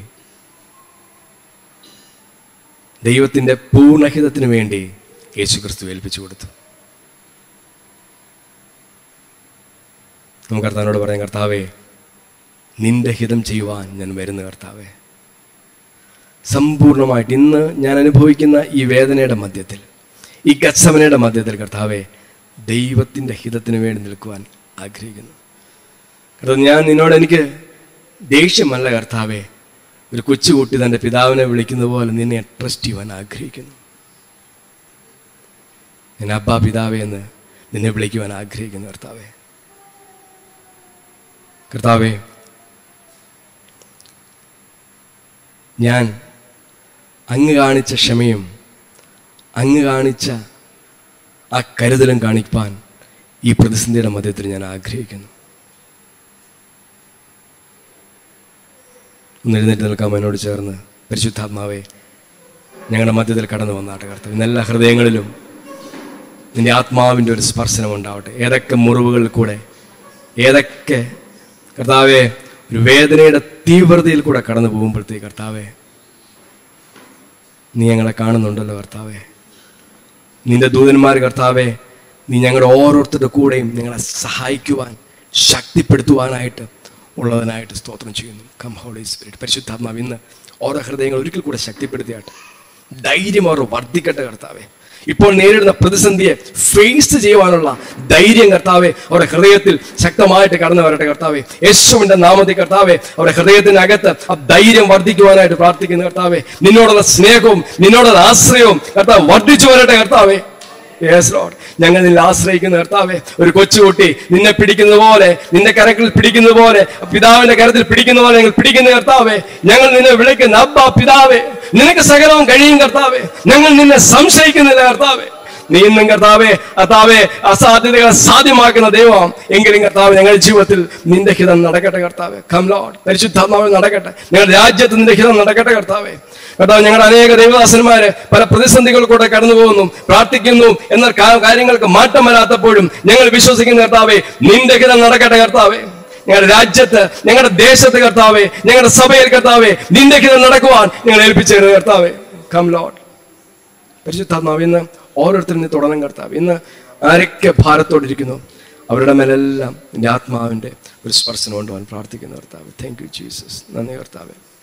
ദൈവത്തിൻ്റെ പൂർണ്ണഹിതത്തിന് വേണ്ടി യേശു ക്രിസ്തു ഏൽപ്പിച്ചു കൊടുത്തു നമുക്ക് കർത്താവിനോട് പറയാം കർത്താവേ നിന്റെ ഹിതം ചെയ്യുവാൻ ഞാൻ വരുന്ന കർത്താവേ സമ്പൂർണ്ണമായിട്ട് ഇന്ന് ഞാൻ അനുഭവിക്കുന്ന ഈ വേദനയുടെ മധ്യത്തിൽ ഈ ഗത്സമനയുടെ മധ്യത്തിൽ കർത്താവെ ദൈവത്തിൻ്റെ ഹിതത്തിന് വേണ്ടി നിൽക്കുവാൻ ആഗ്രഹിക്കുന്നു കർത്താവ് ഞാൻ നിന്നോട് എനിക്ക് ദേഷ്യമല്ല കർത്താവെ ഒരു കൊച്ചുകുട്ടി തൻ്റെ പിതാവിനെ വിളിക്കുന്ന പോലെ നിന്നെ ട്രസ്റ്റ് ചെയ്യുവാൻ ആഗ്രഹിക്കുന്നു ഞാൻ അബ്ബാ പിതാവേ എന്ന് നിന്നെ വിളിക്കുവാൻ ആഗ്രഹിക്കുന്നു കർത്താവേ കർത്താവേ ഞാൻ അങ്ങ് കാണിച്ച ക്ഷമയും അങ്ങ് കാണിച്ച ആ കരുതലും കാണിപ്പാൻ ഈ പ്രതിസന്ധിയുടെ മധ്യത്തിൽ ഞാൻ ആഗ്രഹിക്കുന്നു ഒന്ന് എഴുന്നേറ്റ് നിൽക്കാം എന്നോട് ചേർന്ന് പരിശുദ്ധാത്മാവേ ഞങ്ങളുടെ മധ്യത്തിൽ കടന്നു വന്നാട്ടെ കർത്താവ് ഇന്ന് എല്ലാ ഹൃദയങ്ങളിലും നിന്റെ ആത്മാവിൻ്റെ ഒരു സ്പർശനം ഉണ്ടാവട്ടെ ഏതൊക്കെ മുറിവുകളിൽ കൂടെ ഏതൊക്കെ കർത്താവെ ഒരു വേദനയുടെ തീവ്രതയിൽ കൂടെ കടന്നു പോകുമ്പോഴത്തേക്ക് കർത്താവെ നീ ഞങ്ങളെ കാണുന്നുണ്ടല്ലോ കർത്താവെ നിന്റെ ദൂതന്മാർ കർത്താവെ നീ ഞങ്ങളുടെ ഓരോരുത്തരുടെ കൂടെയും ഞങ്ങളെ സഹായിക്കുവാൻ ശക്തിപ്പെടുത്തുവാനായിട്ട് ഉള്ളതിനായിട്ട് സ്തോത്രം ചെയ്യുന്നു കം ഹോളി സ്പിരിറ്റ് പരിശുദ്ധാത്മാവ് ഇന്ന് ഓരോ ഹൃദയങ്ങൾ ഒരിക്കൽ കൂടെ ശക്തിപ്പെടുത്തിയാട്ടെ ധൈര്യം അവർ വർദ്ധിക്കട്ടെ കർത്താവെ ഇപ്പോൾ നേരിടുന്ന പ്രതിസന്ധിയെ ഫേസ് ചെയ്യുവാനുള്ള ധൈര്യം കർത്താവെ അവരുടെ ഹൃദയത്തിൽ ശക്തമായിട്ട് കടന്നു വരട്ടെ കർത്താവെ യേശുവിന്റെ നാമത്തിൽ കർത്താവെ അവരുടെ ഹൃദയത്തിനകത്ത് ആ ധൈര്യം വർദ്ധിക്കുവാനായിട്ട് പ്രാർത്ഥിക്കുന്ന കർത്താവെ നിന്നോടുള്ള സ്നേഹവും നിന്നോടുള്ള ആശ്രയവും കർത്താവ് വർദ്ധിച്ചു വരട്ടെ കർത്താവെ യെസ് ലോഡ് ഞങ്ങൾ നിന്നെ ആശ്രയിക്കുന്ന കർത്താവെ ഒരു കൊച്ചുകുട്ടി നിന്നെ പിടിക്കുന്ന പോലെ നിന്റെ കരങ്ങളിൽ പിടിക്കുന്ന പോലെ പിതാവിന്റെ കരത്തിൽ പിടിക്കുന്ന പോലെ ഞങ്ങൾ പിടിക്കുന്ന കർത്താവെ ഞങ്ങൾ നിന്നെ വിളിക്കുന്ന അബ്ബ പിതാവെ നിനക്ക് സകലവും കഴിയും കർത്താവെ ഞങ്ങൾ നിന്നെ സംശയിക്കുന്നില്ല കർത്താവെ നീ ഇന്നും കർത്താവെ കർത്താവെ അസാധ്യതകളെ സാധ്യമാക്കുന്ന ദൈവം എങ്കിലും കർത്താവ് ഞങ്ങളുടെ ജീവിതത്തിൽ നിന്റെ ഹിതം നടക്കട്ടെ കർത്താവെ കം ലോഡ് പരിശുദ്ധാത്മാവ് നടക്കട്ടെ ഞങ്ങളുടെ രാജ്യത്ത് നിന്റെ ഹിതം നടക്കട്ടെ കർത്താവെ കർത്താവ് ഞങ്ങളുടെ അനേക ദൈവദാസന്മാര് പല പ്രതിസന്ധികൾ കൂടെ കടന്നു പോകുന്നു പ്രാർത്ഥിക്കുന്നു എന്ന കാ- കാര്യങ്ങൾക്ക് മാറ്റം വരാത്തപ്പോഴും ഞങ്ങൾ വിശ്വസിക്കുന്ന കർത്താവെ നിന്റെ ഹിതം നടക്കട്ടെ കർത്താവെ ഞങ്ങളുടെ രാജ്യത്ത് ഞങ്ങളുടെ ദേശത്ത് കർത്താവെ ഞങ്ങളുടെ സഭയിൽ കർത്താവെ നിന്റെ ഹിതം നടക്കുവാൻ ഞങ്ങൾ ഏൽപ്പിച്ചു കർത്താവെ കം ലോഡ് പരിശുദ്ധാത്മാവ് ഇന്ന് ഓരോരുത്തരും നീ തുടരണം കർത്താവ് ഇന്ന് ആരൊക്കെ ഭാരത്തോടിരിക്കുന്നു അവരുടെ മേലെല്ലാം നിന്റെ ആത്മാവിൻ്റെ ഒരു സ്പർശനം കൊണ്ടുപോകാൻ പ്രാർത്ഥിക്കുന്നു കർത്താവ് താങ്ക് യു ജീസസ് നന്ദി കർത്താവേ